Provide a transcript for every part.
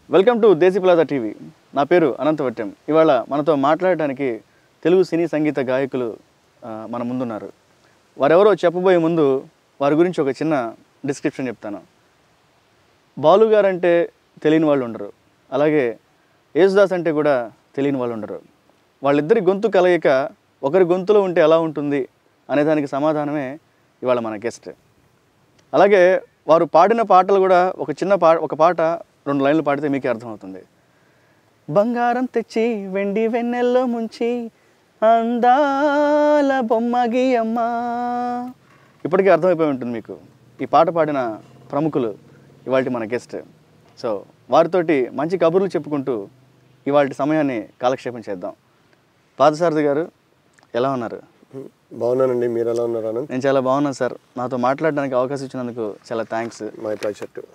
Welcome to Desi Plaza TV నా పేరు అనంతవట్టం ఇవాళ మనతో మాట్లాడడానికి తెలుగు సినీ సంగీత గాయకులు ఆ, మన ముందున్నారు వారెవరో చెప్పబోయే ముందు వారి గురించి ఒక చిన్న డిస్క్రిప్షన్ చెప్తాను బాలు గారు అంటే తెలియని వాళ్ళు ఉండరు అలాగే యేసుదాస్ అంటే కూడా తెలియని వాళ్ళు ఉండరు వాళ్ళిద్దరి గొంతు కలయిక ఒకరి గొంతులో ఉంటే ఎలా ఉంటుంది అనే దానికి సమాధానమే ఇవాళ మన గెస్ట్ అలాగే వారు పాడిన పాటలు కూడా ఒక చిన్న పా ఒక పాట రెండు లైన్లు పాడితే మీకే అర్థమవుతుంది బంగారం తెచ్చి వెండి వెన్నెల్లో ముంచి అందాల బొమ్మ గీయమ్మ ఇప్పటికీ అర్థమైపోయి ఉంటుంది మీకు ఈ పాట పాడిన ప్రముఖులు ఇవాళ మన గెస్ట్ సో వారితోటి మంచి కబుర్లు చెప్పుకుంటూ ఇవాళ సమయాన్ని కాలక్షేపం చేద్దాం పాదసారథి గారు ఎలా ఉన్నారు బాగున్నానండి మీరు ఎలా ఉన్నారు ఆనంద్ నేను చాలా బాగున్నాను సార్ నాతో మాట్లాడడానికి అవకాశం ఇచ్చినందుకు చాలా థ్యాంక్స్ మై ప్లెజర్ టు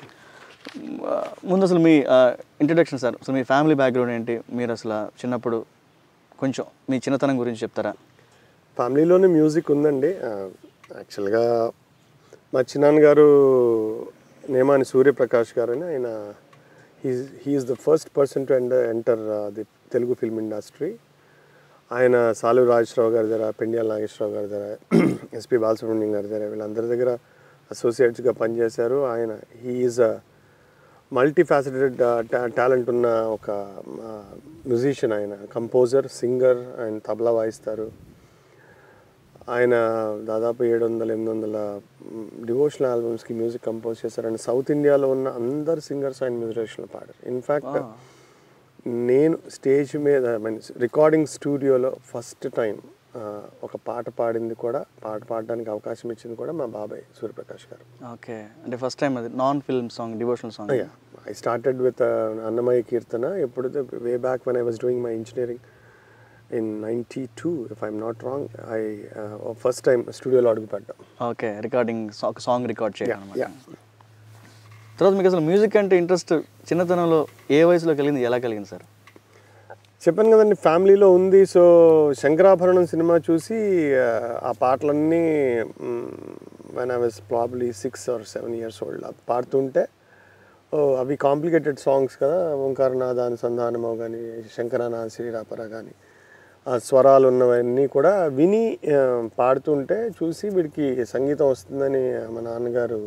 ముందు అసలు మీ ఇంట్రడక్షన్ సార్ అసలు మీ ఫ్యామిలీ బ్యాక్గ్రౌండ్ ఏంటి మీరు అసలు చిన్నప్పుడు కొంచెం మీ చిన్నతనం గురించి చెప్తారా ఫ్యామిలీలోనే మ్యూజిక్ ఉందండి యాక్చువల్గా మా చిన్నాన్న గారు నేమాని సూర్యప్రకాష్ గారు అని ఆయన he's he's the first person to enter enter the Telugu film industry ఆయన సాలు రాజేశ్వరరావు గారి దగ్గర పెండియాల నాగేశ్వరరావు గారి దగ్గర ఎస్పి బాలసుబ్రహ్మణ్యం గారి దగ్గర వీళ్ళందరి దగ్గర అసోసియేట్స్గా పనిచేశారు ఆయన he's a multi faceted talent ఉన్న ఒక మ్యూజిషియన్ ఆయన కంపోజర్ సింగర్ ఆయన తబలా వాయిస్తారు ఆయన దాదాపు ఏడు వందల ఎనిమిది వందల డివోషనల్ ఆల్బమ్స్కి మ్యూజిక్ కంపోజ్ చేశారు అండ్ సౌత్ ఇండియాలో ఉన్న అందరు సింగర్స్ ఆయన మ్యూజిషన్లో పాడారు ఇన్ఫ్యాక్ట్ నేను స్టేజ్ మీద మీన్ రికార్డింగ్ స్టూడియోలో ఫస్ట్ టైం ఒక పాట పాడింది కూడా పాట పాడడానికి అవకాశం ఇచ్చింది కూడా మా బాబాయ్ సూర్యప్రకాష్ గారు ఓకే అంటే ఫస్ట్ టైం అది non film song devotional song I started with Annamayya keerthana ఎప్పుడు way back when I was doing my engineering in ninety two if I'm not wrong I first time స్టూడియోలో అడుగు పెట్టాం ఓకే రికార్డింగ్ ఒక song record చేయడం అనమాట yeah. తర్వాత మీకు అసలు మ్యూజిక్ అంటే ఇంట్రెస్ట్ చిన్నతనంలో ఏ వయసులో కలిగింది ఎలా కలిగింది సార్ చెప్పాను కదండి ఫ్యామిలీలో ఉంది సో శంకరాభరణం సినిమా చూసి ఆ, ఆ పాటలన్నీ when I was probably six or seven years old పాడుతుంటే ఓ అవి కాంప్లికేటెడ్ సాంగ్స్ కదా ఓంకారనాథ అనుసంధానమో కానీ శంకరనాథ శ్రీరాపర కానీ ఆ స్వరాలు ఉన్నవన్నీ కూడా విని ఆ, పాడుతుంటే చూసి వీడికి సంగీతం వస్తుందని మా నాన్నగారు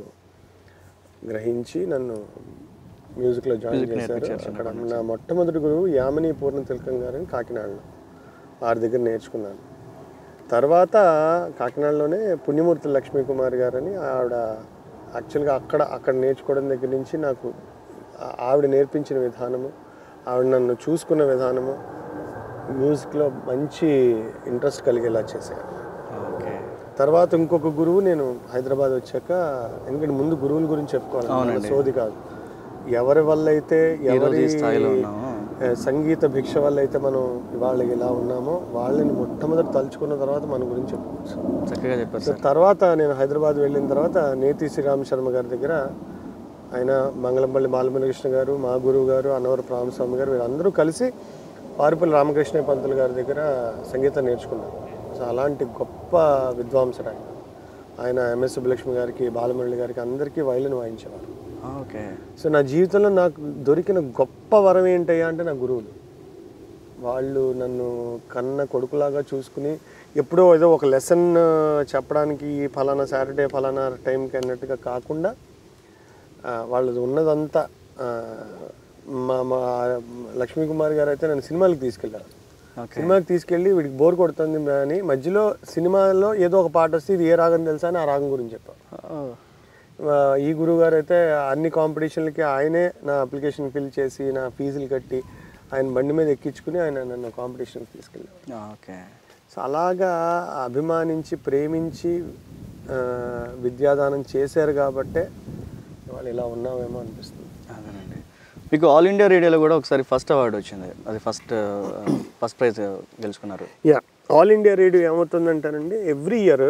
గ్రహించి నన్ను మ్యూజిక్లో జాయిన్ చేశారు అక్కడ నా మొట్టమొదటి గురువు యామిని పూర్ణ తిలకం గారు అని కాకినాడలో వారి దగ్గర నేర్చుకున్నాను తర్వాత కాకినాడలోనే పుణ్యమూర్తి లక్ష్మీ కుమార్ గారని ఆవిడ యాక్చువల్గా అక్కడ అక్కడ నేర్చుకోవడం దగ్గర నుంచి నాకు ఆ- ఆవిడ నేర్పించిన విధానము ఆవిడ నన్ను చూసుకున్న విధానము మ్యూజిక్లో మంచి ఇంట్రెస్ట్ కలిగేలా చేశారు ఓకే తర్వాత ఇంకొక గురువు నేను హైదరాబాద్ వచ్చాక ఎందుకంటే ముందు గురువుల గురించి చెప్పుకోవాలి మన సోది కాదు ఎవరి వల్ల అయితే ఎవరి ఈ స్థాయిలో ఉన్నామో ఆ, సంగీత భిక్ష వల్ల అయితే మనం ఇవాళ ఇలా ఉన్నామో వాళ్ళని మొట్టమొదటి తలుచుకున్న తర్వాత మన గురించి చెప్పుకోవచ్చు చక్కగా చెప్పారు సో సార్ తర్వాత నేను హైదరాబాద్ వెళ్ళిన తర్వాత నేతి శ్రీరామ శర్మ గారి దగ్గర ఆయన మంగళంపల్లి బాలమురకృష్ణ గారు మా గురువు గారు అన్నవరపు రామస్వామి గారు వీళ్ళందరూ కలిసి పారుపల్లి రామకృష్ణ పంతులు గారి దగ్గర సంగీతం నేర్చుకున్నారు సో అలాంటి గొప్ప విద్వాంసుడు ఆయన ఆయన ఎంఎస్ సుబ్బలక్ష్మి గారికి బాలమురళి గారికి అందరికీ వైలిన్ వాయించేవారు ఓకే సో నా జీవితంలో నాకు దొరికిన గొప్ప వరం ఏంటయ్యా అంటే నా గురువులు వాళ్ళు నన్ను కన్న కొడుకులాగా చూసుకుని ఎప్పుడో ఏదో ఒక లెసన్ చెప్పడానికి ఈ ఫలానా సాటర్డే ఫలానా టైంకి అన్నట్టుగా కాకుండా ఆ, వాళ్ళది ఉన్నదంతా ఆ, మా మా లక్ష్మీ కుమార్ గారు అయితే నన్ను సినిమాలకు తీసుకెళ్ళారు ఓకే సినిమాకి తీసుకెళ్ళి వీడికి బోర్ కొడుతుంది అని మధ్యలో సినిమాలో ఏదో ఒక పాట వస్తే ఇది ఏ రాగం తెలుసా అని ఆ రాగం గురించి చెప్పారు ఆ, ఈ గురువు గారు అయితే అన్ని కాంపిటీషన్లకి ఆయనే నా అప్లికేషన్ ఫిల్ చేసి నా ఫీజులు కట్టి ఆయన బండి మీద ఎక్కించుకుని ఆయన నన్ను కాంపిటీషన్కి తీసుకెళ్ళారు ఓకే సో అలాగా అభిమానించి ప్రేమించి ఆ, విద్యాదానం చేశారు కాబట్టే వాళ్ళు ఇలా ఉన్నామేమో అనిపిస్తుంది అదేనండి మీకు ఆల్ ఇండియా రేడియోలో కూడా ఒకసారి ఫస్ట్ అవార్డు వచ్చింది అది ఫస్ట్ ఫస్ట్ ప్రైజ్ గెలుచుకున్నారు యా ఆల్ ఇండియా రేడియో ఏమవుతుందంటానండి ఎవ్రీ ఇయర్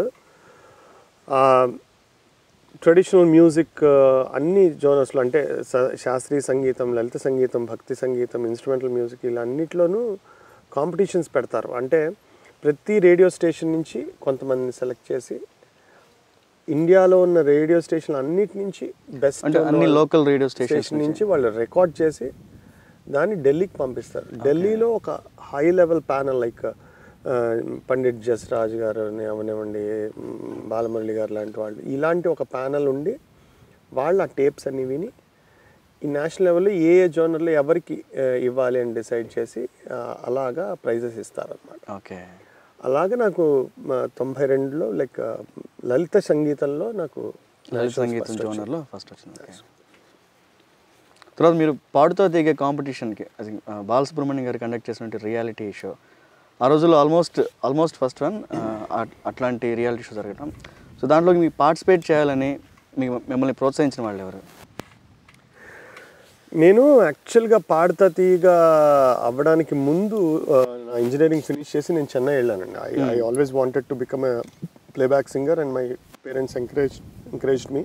ట్రెడిషనల్ మ్యూజిక్ అన్ని జోనర్స్లో అంటే స- శాస్త్రీయ సంగీతం లలిత సంగీతం భక్తి సంగీతం ఇన్స్ట్రుమెంటల్ మ్యూజిక్ ఇలా అన్నిట్లోనూ కాంపిటీషన్స్ పెడతారు అంటే ప్రతి రేడియో స్టేషన్ నుంచి కొంతమందిని సెలెక్ట్ చేసి ఇండియాలో ఉన్న రేడియో స్టేషన్ అన్నిటి నుంచి బెస్ట్ అంటే అన్ని లోకల్ రేడియో స్టేషన్స్ స్టేషన్ నుంచి వాళ్ళు రికార్డ్ చేసి దాన్ని ఢిల్లీకి పంపిస్తారు ఢిల్లీలో ఒక high level panel like Pandit Jasraj garu అవనివ్వండి మ్, బాలమురళి గారు లాంటి వాళ్ళు ఇలాంటి ఒక ప్యానల్ ఉండి వాళ్ళు ఆ టేప్స్ అన్ని విని ఈ నేషనల్ లెవెల్లో ఏ ఏ జోనర్లో ఎవరికి ఆ, ఇవ్వాలి అని డిసైడ్ చేసి ఆ, అలాగా ప్రైజెస్ ఇస్తారనమాట ఓకే అలాగే నాకు మా తొంభై రెండులో లైక్ లలిత సంగీతంలో నాకు లలిత సంగీతం జోనర్లో ఫస్ట్ వచ్చింది ఓకే తర్వాత మీరు పాడుతో దిగే కాంపిటీషన్కి అది ఆ, బాలసుబ్రహ్మణ్యం గారు కండక్ట్ చేసినటువంటి రియాలిటీ షో ఆ రోజుల్లో ఆల్మోస్ట్ ఆల్మోస్ట్ ఫస్ట్ వన్ అట్లాంటి రియాలిటీ షో జరగటం సో దాంట్లో మీకు పార్టిసిపేట్ చేయాలని మీకు మిమ్మల్ని ప్రోత్సహించిన వాళ్ళు ఎవరు నేను యాక్చువల్గా పాడతా తీయగా అవ్వడానికి ముందు ఆ, నా ఇంజనీరింగ్ ఫినిష్ చేసి నేను చెన్నై వెళ్ళానండి I I always wanted to become a playback singer and my parents encourage encourage me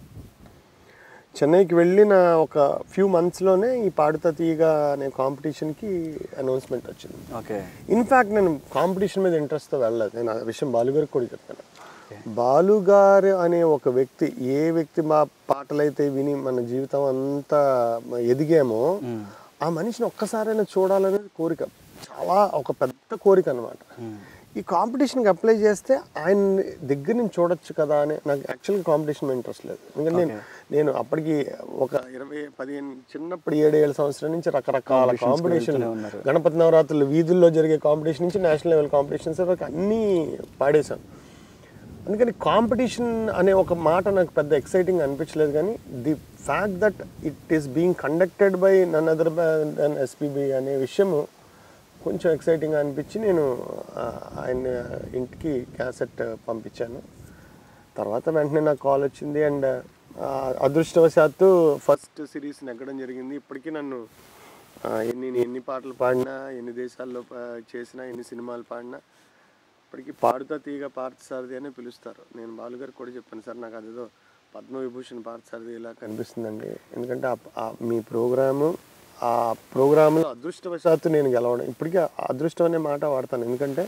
చెన్నైకి వెళ్ళిన ఒక ఫ్యూ మంత్స్లోనే ఈ పాడుతా తీయగా అనే కాంపిటీషన్కి అనౌన్స్మెంట్ వచ్చింది ఓకే ఇన్ఫ్యాక్ట్ నేను కాంపిటీషన్ మీద ఇంట్రెస్ట్తో వెళ్ళలేదు నేను ఆ విషయం బాలుగారికి కూడా చెప్తాను బాలుగారు అనే ఒక వ్యక్తి ఏ వ్యక్తి మా పాటలైతే విని మన జీవితం అంతా ఎదిగామో ఆ మనిషిని ఒక్కసారైనా చూడాలనేది కోరిక చాలా ఒక పెద్ద కోరిక అనమాట ఈ కాంపిటీషన్కి అప్లై చేస్తే ఆయన దగ్గర నుంచి చూడొచ్చు కదా అని నాకు యాక్చువల్గా కాంపిటీషన్ మీద ఇంట్రెస్ట్ లేదు ఎందుకంటే నేను నేను అప్పటికి ఒక ఇరవై పదిహేను చిన్నప్పుడు ఏడు ఏడు సంవత్సరాల నుంచి రకరకాల కాంపిటీషన్ ఉన్నారు. గణపతి నవరాత్రులు వీధుల్లో జరిగే కాంపిటీషన్ నుంచి నేషనల్ లెవెల్ కాంపిటీషన్స్ వరకు అన్నీ పాడేశాను అందుకని కాంపిటీషన్ అనే ఒక మాట నాకు పెద్ద ఎక్సైటింగ్ అనిపించలేదు కానీ the fact that it is being conducted by none other than SPB అనే విషయము కొంచెం ఎక్సైటింగ్ అనిపించి నేను ఆ, ఆయన ఇంటికి క్యాసెట్ పంపించాను తర్వాత వెంటనే నాకు కాల్ వచ్చింది అండ్ అదృష్టవశాత్తు ఫస్ట్ సిరీస్ నెగ్గడం జరిగింది ఇప్పటికీ నన్ను ఆ, ఎన్ని ఎన్ని పాటలు పాడినా ఎన్ని దేశాల్లో పా- చేసినా ఎన్ని సినిమాలు పాడినా ఇప్పటికీ పాడుతా తీగ పార్థసారథి అని పిలుస్తారు నేను బాలుగారికి కూడా చెప్పాను సార్ నాకు అదేదో పద్మవిభూషణ్ పార్థసారథి ఇలా కనిపిస్తుందండి ఎందుకంటే ఆ- ఆ మీ ప్రోగ్రాము ఆ ప్రోగ్రాంలో అదృష్టవశాత్తు నేను గెలవడం ఇప్పటికీ ఆ అదృష్టం అనే మాట వాడతాను ఎందుకంటే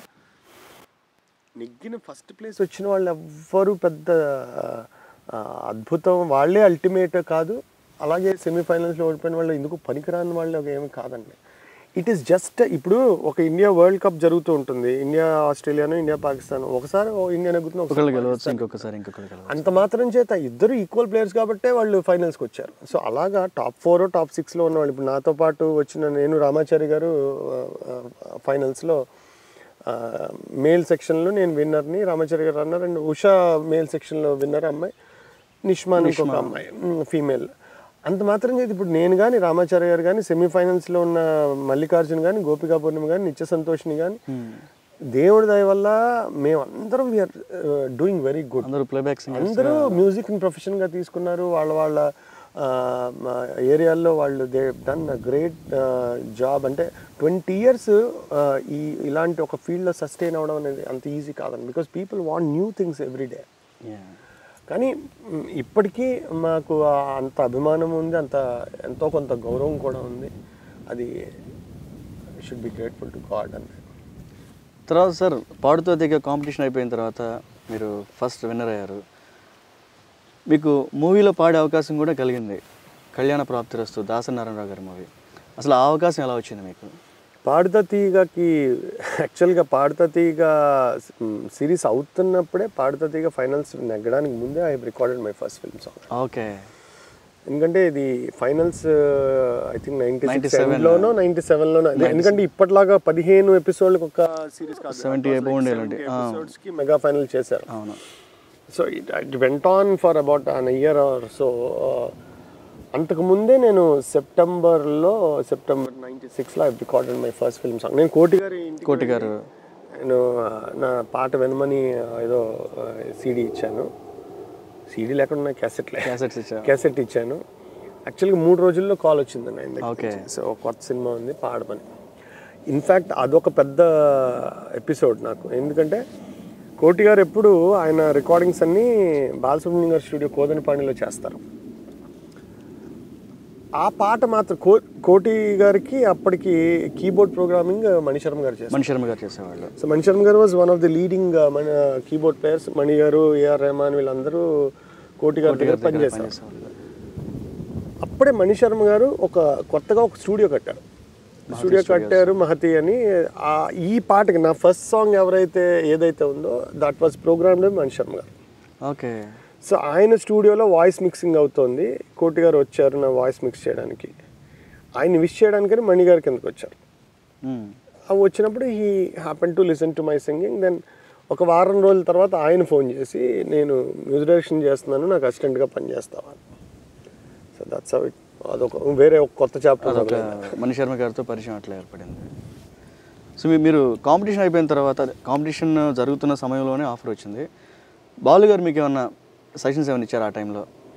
నెగ్గిన ఫస్ట్ ప్లేస్ వచ్చిన వాళ్ళు ఎవ్వరు పెద్ద ఆ, అద్భుతం వాళ్ళే అల్టిమేట్ కాదు అలాగే సెమీఫైనల్స్లో ఓడిపోయిన వాళ్ళు ఎందుకు పనికిరాని వాళ్ళు ఒక ఏమి కాదండి ఇట్ ఈస్ జస్ట్ ఇప్పుడు ఒక ఇండియా వరల్డ్ కప్ జరుగుతూ ఉంటుంది ఇండియా ఆస్ట్రేలియాను ఇండియా పాకిస్తాన్ ఒకసారి ఓ ఇండియా నెగ్గుతుంది ఒకళ్ళు ఒకసారి గెలవచ్చు ఇంకొకసారి ఇంకొకరు గెలవచ్చు అంత మాత్రం చేత ఇద్దరు ఈక్వల్ ప్లేయర్స్ కాబట్టే వాళ్ళు ఫైనల్స్కి వచ్చారు సో అలాగా టాప్ ఫోర్ టాప్ సిక్స్లో ఉన్న వాళ్ళు ఇప్పుడు నాతో పాటు వచ్చిన నేను రామాచారి గారు ఫైనల్స్లో మేల్ సెక్షన్లో నేను విన్నర్ని Ramachari garu runner and Usha male సెక్షన్లో విన్నర్ అమ్మాయి నిష్మాన్ ఇంకొక అమ్మాయి ఫీమేల్ అంత మాత్రం చేతి ఇప్పుడు నేను కానీ రామాచారి గారు కానీ సెమీఫైనల్స్లో ఉన్న మల్లికార్జున్ కానీ గోపికా పూర్ణిమ కానీ నిత్య సంతోష్ని కానీ దేవుడి దయ వల్ల మేమందరం వీఆర్ డూయింగ్ వెరీ గుడ్ అందరూ ప్లేబ్యాక్ సింగర్స్ అందరూ మ్యూజిక్ ప్రొఫెషన్గా తీసుకున్నారు వాళ్ళ వాళ్ళ ఏరియాల్లో వాళ్ళు దే డన్ గ్రేట్ జాబ్ అంటే ట్వంటీ ఇయర్స్ ఈ ఇలాంటి ఒక ఫీల్డ్లో సస్టైన్ అవ్వడం అనేది అంత ఈజీ కాదండి because people want new things every day కానీ మ్, ఇప్పటికీ మాకు ఆ అంత అభిమానం ఉంది అంత ఎంతో కొంత గౌరవం కూడా ఉంది అది should be grateful to God అండి తర్వాత సార్ పాడుతో దిగే కాంపిటీషన్ అయిపోయిన తర్వాత మీరు ఫస్ట్ విన్నర్ అయ్యారు మీకు మూవీలో పాడే అవకాశం కూడా కలిగింది కళ్యాణ ప్రాప్తిరస్తు దాసనారాయణరావు గారి మూవీ అసలు ఆ అవకాశం ఎలా వచ్చింది మీకు పాడుతా తీగకి యాక్చువల్గా పాడుతా తీగ సిరీస్ అవుతున్నప్పుడే పాడుతా తీగ ఫైనల్స్ నెగ్గడానికి ముందే I recorded my first film song okay ఎందుకంటే ఇది ఫైనల్స్ ఐ థింక్ నైన్టీ 97 సెవెన్లోనో నైన్టీ సెవెన్లోనో ఎందుకంటే ఇప్పటిలాగా పదిహేను ఎపిసోడ్లకు ఒక సిరీస్ కాదు 70 above ఉండేలాంటి. ఆ. ఎపిసోడ్స్కి మెగా ఫైనల్ చేశారు అవును so it it went on for about an year or so అంతకుముందే నేను సెప్టెంబర్లో సెప్టెంబర్ నైంటీ సిక్స్లో I recorded my first film song నేను కోటి గారి ఇంటికి కోటి గారు నేను ఆ, నా పాట వినమని ఆ, ఏదో సీడీ ఇచ్చాను సీడీ లేకుండా క్యాసెట్లే క్యాసెట్స్ ఇచ్చారు క్యాసెట్ ఇచ్చాను యాక్చువల్గా మూడు రోజుల్లో కాల్ వచ్చిందండి ఆయన దగ్గర Okay. నుంచి. సో కొత్త సినిమా ఉంది పాడమని ఇన్ఫ్యాక్ట్ అదొక పెద్ద ఎపిసోడ్ నాకు ఎందుకంటే కోటి గారు ఎప్పుడు ఆయన రికార్డింగ్స్ అన్నీ బాలసుబ్రహ్మణ్యం గారి స్టూడియో కోదనపాణిలో చేస్తారు ఆ పాట మాత్రం కో కోటి గారికి అప్పటికి కీబోర్డ్ ప్రోగ్రామింగ్ మణిశర్మ గారు చేస్తారు మణి శర్మ గారు చేసేవాళ్ళు so Manisharma garu was one of the leading మన కీబోర్డ్ ప్లేయర్స్ మణి గారు ఏఆర్ రెహమాన్ వీళ్ళందరూ కోటి గారి దగ్గర పనిచేశారు పనిచేసేవాళ్ళు అప్పుడే మణిశర్మ గారు ఒక కొత్తగా ఒక స్టూడియో కట్టారు స్టూడియో కట్టారు మహతి అని ఆ ఈ పాటకి నా ఫస్ట్ సాంగ్ ఎవరైతే ఏదైతే ఉందో దట్ వాజ్ ప్రోగ్రామ్డ్ మణిశర్మ గారు ఓకే సో ఆయన స్టూడియోలో వాయిస్ మిక్సింగ్ అవుతోంది కోటి గారు వచ్చారు నా వాయిస్ మిక్స్ చేయడానికి ఆయన విష్ చేయడానికని మణి గారి కిందకి వచ్చారు మ్మ్. అవి వచ్చినప్పుడు he happen to listen to my singing then ఒక వారం రోజుల తర్వాత ఆయన ఫోన్ చేసి నేను మ్యూజిక్ డైరెక్షన్ చేస్తున్నాను నాకు అసిస్టెంట్గా పనిచేస్తావా సో దట్స్ ఇట్ అదొక వేరే ఒక కొత్త చాప్టర్ అదొక మణి శర్మ గారితో పరిచయం అట్లా ఏర్పడింది సో మీ- మీరు కాంపిటీషన్ అయిపోయిన తర్వాత కాంపిటీషన్ జరుగుతున్న సమయంలోనే ఆఫర్ వచ్చింది బాలు గారు మీకు ఏమన్నా సజెషన్స్ ఏమైనా ఇచ్చారు ఆ టైంలో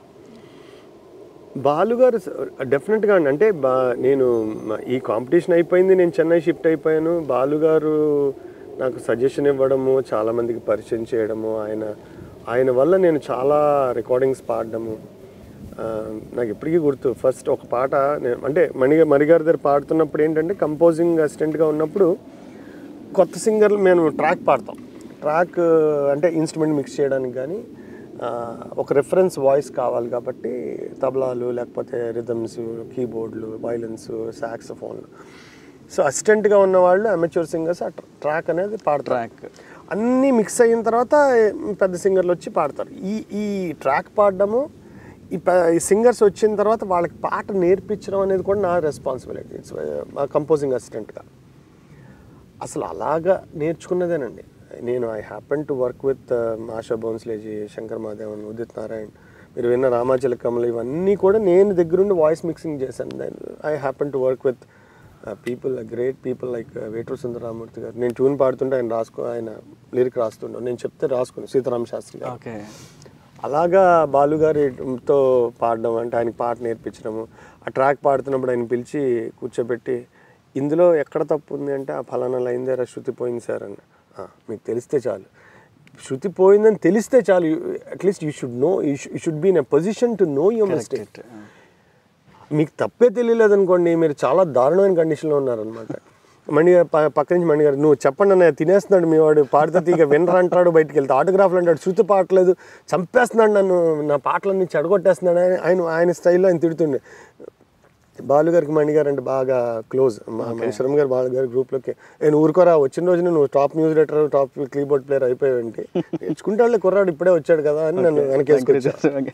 బాలు గారు డెఫినెట్గా అండి అంటే బా నేను మ- ఈ కాంపిటీషన్ అయిపోయింది నేను చెన్నై షిఫ్ట్ అయిపోయాను బాలు గారు నాకు సజెషన్ ఇవ్వడము చాలామందికి పరిచయం చేయడము ఆయన ఆయన వల్ల నేను చాలా రికార్డింగ్స్ పాడడము ఆ, నాకు ఇప్పటికీ గుర్తు ఫస్ట్ ఒక పాట నేను అంటే మణి మణిగారి దగ్గర పాడుతున్నప్పుడు ఏంటంటే కంపోజింగ్ అసిస్టెంట్గా ఉన్నప్పుడు కొత్త సింగర్లు మేము ట్రాక్ పాడతాం ట్రాక్ అంటే ఇన్స్ట్రుమెంట్ మిక్స్ చేయడానికి కానీ ఆ, ఒక రెఫరెన్స్ వాయిస్ కావాలి కాబట్టి తబలాలు లేకపోతే రిథమ్స్ కీబోర్డ్లు వైలన్స్ సాక్సఫోన్లు సో అసిస్టెంట్గా ఉన్న వాళ్ళు అమెచ్యూర్ సింగర్స్ ఆ ట్రాక్ అనేది పాడతారు ట్రాక్ అన్నీ మిక్స్ అయిన తర్వాత పెద్ద సింగర్లు వచ్చి పాడతారు ఈ ఈ ట్రాక్ పాడడము ఈ ప- ఈ సింగర్స్ వచ్చిన తర్వాత వాళ్ళకి పాట నేర్పించడం అనేది కూడా నా రెస్పాన్సిబిలిటీ ఇట్స్ మా కంపోజింగ్ అసిస్టెంట్గా అసలు అలాగా నేర్చుకున్నదేనండి నేను I happen to work with Asha Bhosleji Shankar Mahadevan Udit Narayan మీరు విన్న రామాచలకమ్మలు ఇవన్నీ కూడా నేను దగ్గరుండి వాయిస్ మిక్సింగ్ చేశాను I happen to work with people great people like Veturi Sundararamamurthy garu నేను ట్యూన్ పాడుతుంటే ఆయన రాసుకో ఆయన లిరిక్ రాస్తుండే నేను చెప్తే రాసుకున్నాను సీతారామ శాస్త్రి గారు ఓకే అలాగా బాలుగారితో పాడడం అంటే ఆయనకి పాట నేర్పించడము ఆ ట్రాక్ పాడుతున్నప్పుడు ఆయన పిలిచి కూర్చోబెట్టి ఇందులో ఎక్కడ తప్పు ఉంది అంటే ఆ ఫలానా లైన్ దగ్గర శృతి పోయింది సార్ అని "ఆ, మీకు తెలిస్తే చాలు శృతి పోయిందని తెలిస్తే చాలు at least you should know you should be in a position to know your mistake మీకు తప్పే తెలియలేదు అనుకోండి మీరు చాలా దారుణమైన కండిషన్లో ఉన్నారనమాట మణి గారు ప- పక్క నుంచి మణి గారు నువ్వు చెప్పండి అన్నయ్య తినేస్తున్నాడు మీ వాడు పాడితే తీగ వినరా అంటాడు బయటికి వెళ్తే ఆటోగ్రాఫ్లు అంటాడు శృతి పాడలేదు చంపేస్తున్నాడు నన్ను నా పాటలన్నీ చెడగొట్టేస్తున్నాడు అని ఆయన ఆయన స్టైల్లో ఆయన తిడుతుండే బాలు గారికి మణి గారు అంటే బాగా క్లోజ్ మా మణిశ్వరం గారు బాలు గారి గ్రూప్లోకి నేను ఊరుకోరా వచ్చిన రోజున నువ్వు top music director top keyboard player అయిపోయావంటి నేర్చుకుంటే కుర్రాడు ఇప్పుడే వచ్చాడు కదా అని నన్ను వెనకేసుకొచ్చారు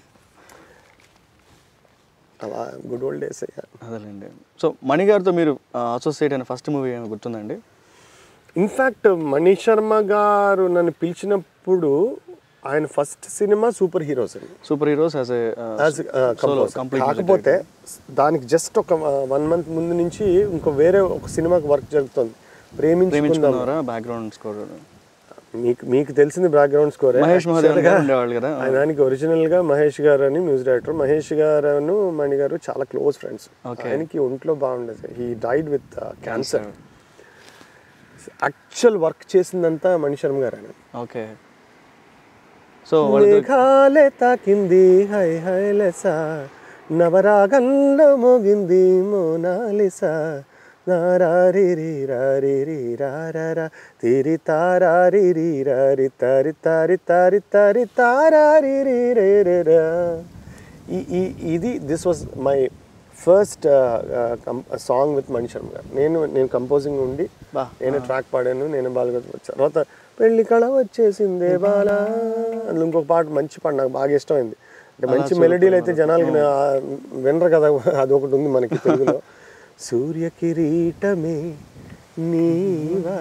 అలా గుడ్ ఓల్డ్ డేస్ అయ్యా అదేలేండి సో మణి గారితో మీరు అసోసియేట్ అయిన ఫస్ట్ మూవీ ఏమి గుర్తుందండి ఇన్ఫ్యాక్ట్ మణి శర్మ గారు నన్ను పిలిచినప్పుడు ఆయన ఫస్ట్ సినిమా సూపర్ హీరోస్ అండి super heroes as As, uh, composer. కాకపోతే దానికి జస్ట్ ఒక వన్ మంత్ ముందు నుంచి ఇంకో వేరే ఒక సినిమాకి వర్క్ జరుగుతుంది ప్రేమించుకుందాం ప్రేమించుకున్నారా బ్యాక్గ్రౌండ్ స్కోర్ మీకు మీకు తెలిసింది బ్యాక్గ్రౌండ్ స్కోర్ మహేష్ మహాదేవన్ గారు ఉండేవాళ్ళు కదా ఆయనానికి ఒరిజినల్ గా మహేష్ గారు అని మ్యూజిక్ డైరెక్టర్ మహేష్ గారు మణి గారు చాలా క్లోజ్ ఫ్రెండ్స్ Okay. ఆయనకి ఒంట్లో బాగుండేది he died with cancer actual work చేసిందంతా మణి శర్మ గారు ఆయన ఓకే సో వాళ్ళతో మేఘాలే తాకింది హై హై లెసా నవరాగంలో మోగింది మోనాలిసా నారారిరి రారిరి రారారా తిరి తారారిరి రారి తారి తారి తారి తారి తారారిరి రే రే రా ఈ ఈ ఇది this was my first song with Mani Sharma garu నేను నేను కంపోజింగ్ ఉండి బా. నేను ట్రాక్ పాడాను నేను బాలుగా వచ్చాను తర్వాత పెళ్లి కళ వచ్చేసిందే బాలా అందులో ఇంకొక పాట మంచి పాట నాకు బాగా ఇష్టమైంది అంటే మంచి మెలడీలు అయితే జనాలకి నా- వినరు కదా అదొకటి ఉంది మనకి తెలుగులో సూర్య కిరీటమే నీవా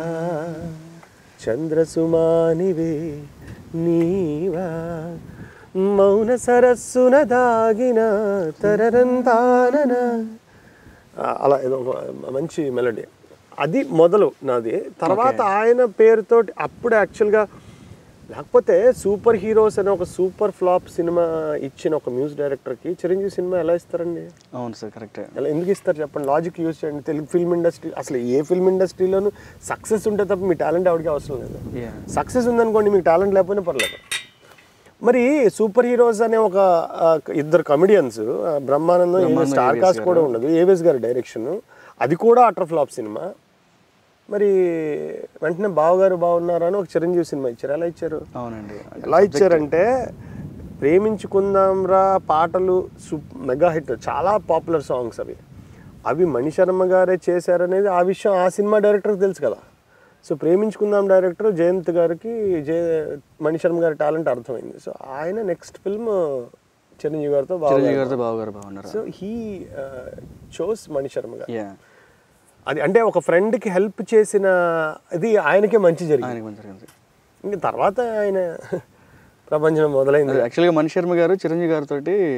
చంద్రసుమానివే నీవా మౌన సరస్సున దాగిన తరరంతానన ఆ, అలా ఏదో ఒక మంచి మెలడీ అది మొదలు నాది తర్వాత ఆయన పేరుతోటి అప్పుడు యాక్చువల్గా లేకపోతే సూపర్ హీరోస్ అనే ఒక సూపర్ ఫ్లాప్ సినిమా ఇచ్చిన ఒక మ్యూజిక్ డైరెక్టర్కి చిరంజీవి సినిమా ఎలా ఇస్తారండి అవును సార్ కరెక్టే ఎలా ఎందుకు ఇస్తారు చెప్పండి లాజిక్ యూజ్ చేయండి తెలుగు ఫిల్మ్ ఇండస్ట్రీ అసలు ఏ ఫిల్మ్ ఇండస్ట్రీలోనూ సక్సెస్ ఉంటే తప్ప మీ టాలెంట్ ఎవరికి అవసరం లేదు Yeah. సక్సెస్ ఉందనుకోండి మీకు టాలెంట్ లేకపోయినా పర్లేదు మరి సూపర్ హీరోస్ అనే ఒక ఆ, ఇద్దరు comedians Brahmanandam AVS star cast కూడా ఉండదు ఏవిఎస్ గారి డైరెక్షన్ అది కూడా అటర్ ఫ్లాప్ సినిమా మరి వెంటనే బావగారు బాగున్నారా అని ఒక చిరంజీవి సినిమా ఇచ్చారు ఎలా ఇచ్చారు అవునండి ఎలా ఇచ్చారంటే ప్రేమించుకుందాంరా పాటలు సు మెగా హిట్ చాలా పాపులర్ సాంగ్స్ అవి అవి మణిశర్మ గారే చేశారనేది ఆ విషయం ఆ సినిమా డైరెక్టర్కి తెలుసు కదా సో ప్రేమించుకుందాం డైరెక్టర్ జయంత్ గారికి జయ మణిశర్మ గారి టాలెంట్ అర్థమైంది సో ఆయన నెక్స్ట్ ఫిల్మ్ చిరంజీవి గారితో చిరంజీవి బాగా గారితో బావ గారు బాగున్నారు సో హీ చోస్ మణిశర్మ గారు యా అది అంటే ఒక ఫ్రెండ్కి హెల్ప్ చేసిన ఇది ఆయనకే మంచి జరిగింది ఆయనకి మంచి జరిగింది ఇంక తర్వాత ఆయన ప్రపంచం మొదలైంది అది యాక్చువల్గా మణి శర్మ గారు చిరంజీవి గారితో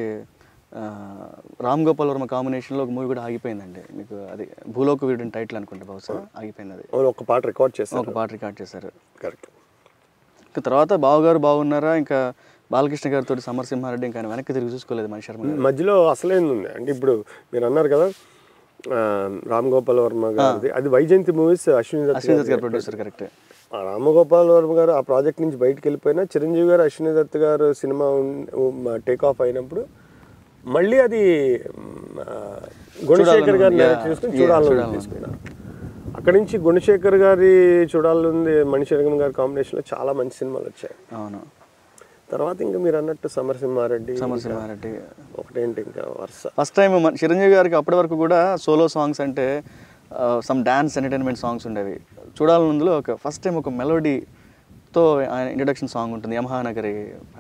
రామ్ గోపాల్ వర్మ కాంబినేషన్లో ఒక మూవీ కూడా ఆగిపోయిందండి మీకు అది భూలోక వీడిని టైటిల్ అనుకుంటే బహుశా ఆగిపోయింది అది వాళ్ళు ఒక పాట రికార్డ్ చేశారు ఒక పాట రికార్డ్ చేశారు కరెక్ట్ ఇంకా తర్వాత బావగారు బాగున్నారా ఇంకా బాలకృష్ణ గారితో సమరసింహారెడ్డి ఇంకా ఆయన వెనక్కి తిరిగి చూసుకోలేదు మణి శర్మ గారు మధ్యలో అసలేంది ఉంది అంటే ఇప్పుడు మీరు అన్నారు కదా ఆ, రామ్ గోపాల్ వర్మ గారిది అది Vyjayanthi Movies Ashwini Dutt Ashwin Dutt garu producer correct ఆ రామగోపాల్ వర్మ గారు ఆ ప్రాజెక్ట్ నుంచి బయటకు వెళ్ళిపోయినా చిరంజీవి గారు అశ్విని దత్ గారు సినిమా టేక్ ఆఫ్ అయినప్పుడు మళ్ళీ అది మ్, ఆ, గుణశేఖర్ గారిని Yeah, direct చేసుకుని yeah, చూడాలని చూడాలని. తీసుకున్నారు అక్కడి నుంచి గుణశేఖర్ గారి చూడాలని మణిశర్గం గారి కాంబినేషన్లో చాలా మంచి సినిమాలు వచ్చాయి అవును తర్వాత ఇంకా మీరు అన్నట్టు సమరసింహారెడ్డి సమరసింహారెడ్డి ఒకటేంటి ఇంకా వరుస ఫస్ట్ టైం మన చిరంజీవి గారికి అప్పటి వరకు కూడా సోలో సాంగ్స్ అంటే సమ్ డాన్స్ ఎంటర్టైన్మెంట్ సాంగ్స్ ఉండేవి చూడాలనుందులో ఒక ఫస్ట్ టైం ఒక మెలోడీతో ఆయన ఇంట్రడక్షన్ సాంగ్ ఉంటుంది యమహానగరి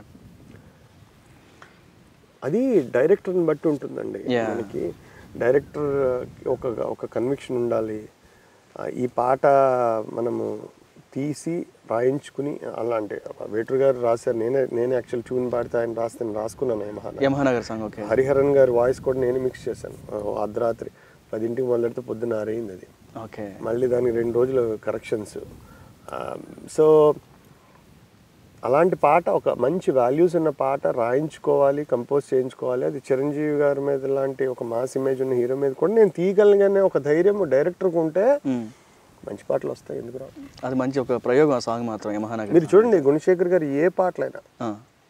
అది డైరెక్టర్ని బట్టి ఉంటుందండి Yeah. మనకి డైరెక్టర్ ఒక ఒక కన్విక్షన్ ఉండాలి ఆ, ఈ పాట మనము తీసి రాయించుకుని అలాంటి వేటర్ గారు రాశారు నేనే నేనే యాక్చువల్ ట్యూన్ పాడితే ఆయన రాస్తే నేను రాసుకున్నాను మహాన యమహానగర్ సాంగ్ ఓకే హరిహరన్ గారి వాయిస్ కూడా నేను మిక్స్ చేశాను ఆ, అర్ధరాత్రి పదింటికి మొదలెడితే పొద్దున్న ఆరైంది అది ఓకే మళ్ళీ దానికి రెండు రోజులు కరెక్షన్స్ సో అలాంటి పాట ఒక మంచి వాల్యూస్ ఉన్న పాట రాయించుకోవాలి కంపోజ్ చేయించుకోవాలి అది చిరంజీవి గారి మీద లాంటి ఒక మాస్ ఇమేజ్ ఉన్న హీరో మీద కూడా నేను తీయగలిగానే ఒక ధైర్యం డైరెక్టర్కి ఉంటే మ్మ్. మంచి పాటలు వస్తాయి ఎందుకు రావు అది మంచి ఒక ప్రయోగం ఆ సాంగ్ మాత్రం యమహానగర్ మీరు చూడండి గుణశేఖర్ గారు ఏ పాటలైనా ఆ,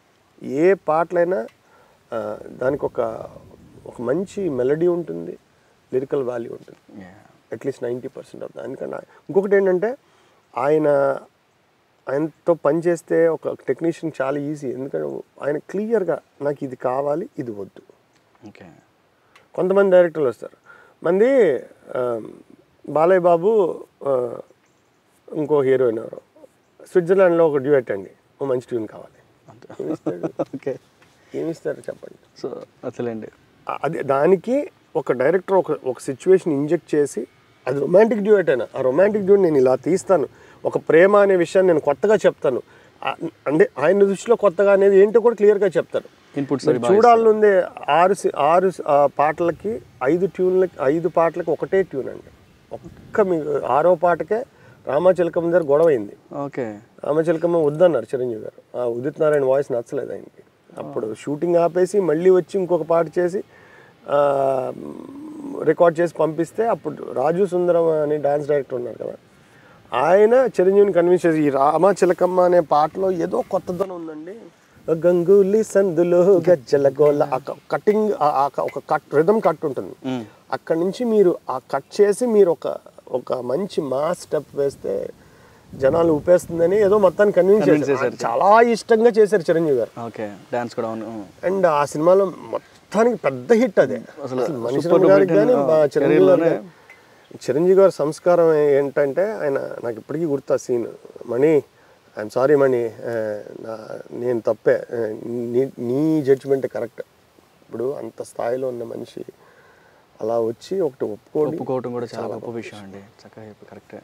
ఏ పాటలైనా ఆ, దానికి ఒక ఒక మంచి మెలడీ ఉంటుంది లిరికల్ వాల్యూ ఉంటుంది yeah. At least ninety percent of దానికన్నా ఇంకొకటి ఏంటంటే ఆయన ఆయనతో పనిచేస్తే ఒక టెక్నీషియన్ చాలా ఈజీ ఎందుకంటే ఆయన క్లియర్గా నాకు ఇది కావాలి ఇది వద్దు ఓకే కొంతమంది డైరెక్టర్లు వస్తారు మంది ఆ, బాలయ్య బాబు ఆ, ఇంకో హీరోయిన్ ఎవరు స్విట్జర్లాండ్లో ఒక డ్యూయట్ అండి ఓ మంచి ట్యూన్ కావాలి అంతే ఏమిస్తాడు ఓకే ఏమిస్తారు చెప్పండి సో అసలేండి ఆ- అది దానికి ఒక డైరెక్టర్ ఒక ఒక సిచ్యువేషన్ ఇంజెక్ట్ చేసి అది రొమాంటిక్ డ్యూయట్ అయినా ఆ రొమాంటిక్ డ్యూట్ నేను ఇలా తీస్తాను ఒక ప్రేమ అనే విషయాన్ని నేను కొత్తగా చెప్తాను ఆ- అంటే ఆయన దృష్టిలో కొత్తగా అనేది ఏంటో కూడా క్లియర్గా చెప్తారు ఇన్పుట్స్ మీరు చూడాలనుంది ఆరు సి- ఆరు సి- ఆ పాటలకి ఐదు ట్యూన్లకి ఐదు పాటలకి ఒకటే ట్యూన్ అండి ఒక్క మీ ఆరో పాటకే రామాచిలకమ్మ దగ్గర గొడవ అయింది ఓకే రామచిలకమ్మ వద్దన్నారు చిరంజీవి గారు ఆ ఉదిత్ నారాయణ వాయిస్ నచ్చలేదు ఆయనకి అప్పుడు షూటింగ్ ఆపేసి మళ్ళీ వచ్చి ఇంకొక పాట చేసి ఆ, రికార్డ్ చేసి పంపిస్తే అప్పుడు రాజు సుందరం అని డాన్స్ డైరెక్టర్ ఉన్నారు కదా ఆయన చిరంజీవిని కన్విన్స్ చేసి ఈ రామచిలకమ్మ అనే పాటలో ఏదో కొత్తదనం ఉందండి గంగూలీ సందులో గజ్జల గోల ఆ కటింగ్ ఒక కట్ రిధమ్ కట్ ఉంటుంది మ్మ్. అక్కడి నుంచి మీరు ఆ కట్ చేసి మీరు ఒక ఒక మంచి మాస్ స్టెప్ వేస్తే జనాలు ఊపేస్తుందని ఏదో మొత్తాన్ని కన్విన్స్ Convince చేశారు చేశారు. చాలా ఇష్టంగా చేశారు చిరంజీవి గారు ఓకే డాన్స్ కూడా అవును అండ్ ఆ సినిమాలో మొత్తానికి పెద్ద హిట్ అదే అసలు అసలు super మనిషి duper గారికి hit కానీ ఆ మా చిరంజీవి గారు career-లోనే కానీ- చిరంజీవి గారి సంస్కారం ఏంటంటే ఆయన నాకు ఇప్పటికీ గుర్తు ఆ scene Mani I'm sorry Mani ఆ, నా నేను తప్పే ఆ, నీ నీ జడ్జిమెంట్ కరెక్ట్ ఇప్పుడు అంత స్థాయిలో ఉన్న మనిషి అలా వచ్చి ఒకటి ఒప్పుకోండి ఒప్పుకోవటం కూడా చాలా గొప్ప విషయం అండి చక్కగా చెప్పి కరెక్టే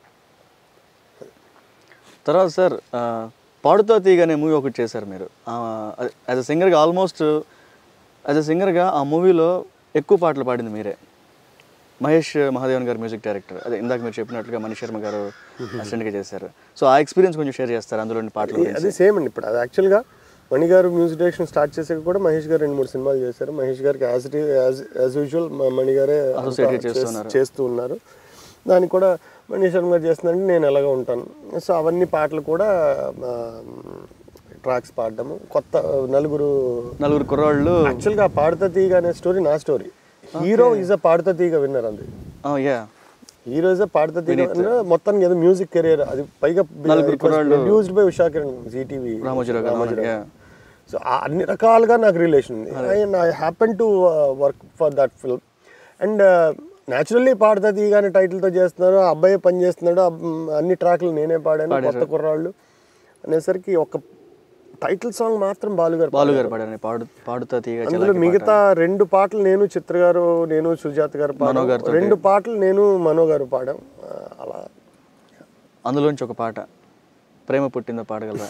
తర్వాత సార్ ఆ, పాడుతో తీగ అనే మూవీ ఒకటి చేశారు మీరు యాజ్ అ సింగర్గా ఆల్మోస్ట్ యాజ్ అ సింగర్గా ఆ మూవీలో ఎక్కువ పాటలు పాడింది మీరే మహేష్ మహాదేవన్ గారు మ్యూజిక్ డైరెక్టర్ అదే ఇందాక మీరు చెప్పినట్లుగా మణి శర్మ గారు అసిస్టెంట్గా చేశారు సో ఆ ఎక్స్పీరియన్స్ కొంచెం షేర్ చేస్తారు అందులోని పాటలు అది- అది సేమ్ అండి ఇప్పుడు అది యాక్చువల్గా మణి గారు మ్యూజిక్ డైరెక్షన్ స్టార్ట్ చేసాక కూడా మహేష్ గారు రెండు మూడు సినిమాలు చేశారు మహేష్ గారికి as it as as usual Mani గారే అంతా Associated చేస్- చేస్తున్నారు. చేస్తూ ఉన్నారు దానికి కూడా మణి శర్మ గారు చేస్తున్నారంటే నేను ఎలాగో ఉంటాను సో అవన్నీ పాటలు కూడా ఆ, ట్రాక్స్ పాడడము కొత్త నలుగురు నలుగురు కుర్రాళ్ళు యాక్చువల్గా పాడుతా తీగ అనే స్టోరీ నా story hero is a Padutha తీగ విన్నర్ అంది yeah hero is a Padutha తీగ winner. మొత్తానికి ఏదో మ్యూజిక్ కెరియర్ అది పైగా నలుగురు కుర్రాళ్ళు. Produced by Usha Kiran Zee TV Ramoji Rao గారు యా సో అన్ని రకాలుగా నాకు రిలేషన్ ఉంది and I happen to work for that film and naturally పాడుతా తీయగానే టైటిల్తో చేస్తున్నారు ఆ అబ్బాయి పని చేస్తున్నాడు అబ్- అన్ని ట్రాక్లు నేనే పాడాను కొత్త కుర్రాళ్ళు అనేసరికి ఒక టైటిల్ సాంగ్ మాత్రం బాలుగారు బాలు గారు పాడారు పాడు పాడుతా తీగ అందులో మిగతా రెండు పాటలు నేను చిత్ర గారు నేను సుజాత గారు పాడాం రెండు పాటలు నేను మనో గారు పాడాం ఆ, అలా అందులోంచి ఒక పాట ప్రేమ పుట్టిందో పాడగలరా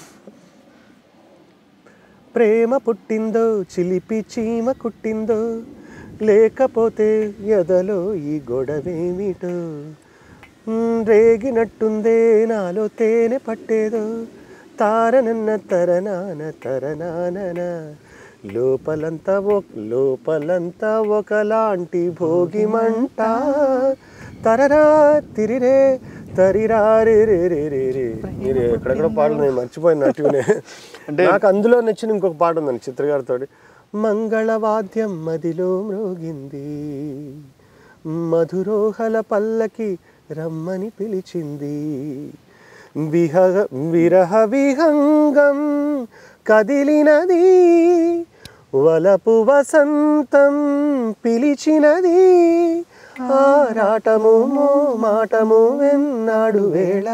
ప్రేమ పుట్టిందో చిలిపి చీమ కుట్టిందో లేకపోతే ఎదలో ఈ గొడవేమిటో మ్, రేగినట్టుందే నాలో తేనె పట్టేదో తారనన్న తరనాన తరనానన లోపలంతా ఒక లోపలంతా ఒకలాంటి భోగి మంట తరరా తిరిరే తరిరా రే రే రే రే రే మీరు ఎక్కడెక్కడ పాటలు నేను మర్చిపోయిన నటునే నాకు అందులో నచ్చిన ఇంకొక పాట ఉందండి చిత్రగారితో మంగళవాద్యం మదిలో మ్రోగింది మధురోహల పల్లకి రమ్మని పిలిచింది విహగ విరహ విహంగం కదిలినది వలపు వసంతం పిలిచినది ఆరాటము మాటము వెన్నాడు వేళ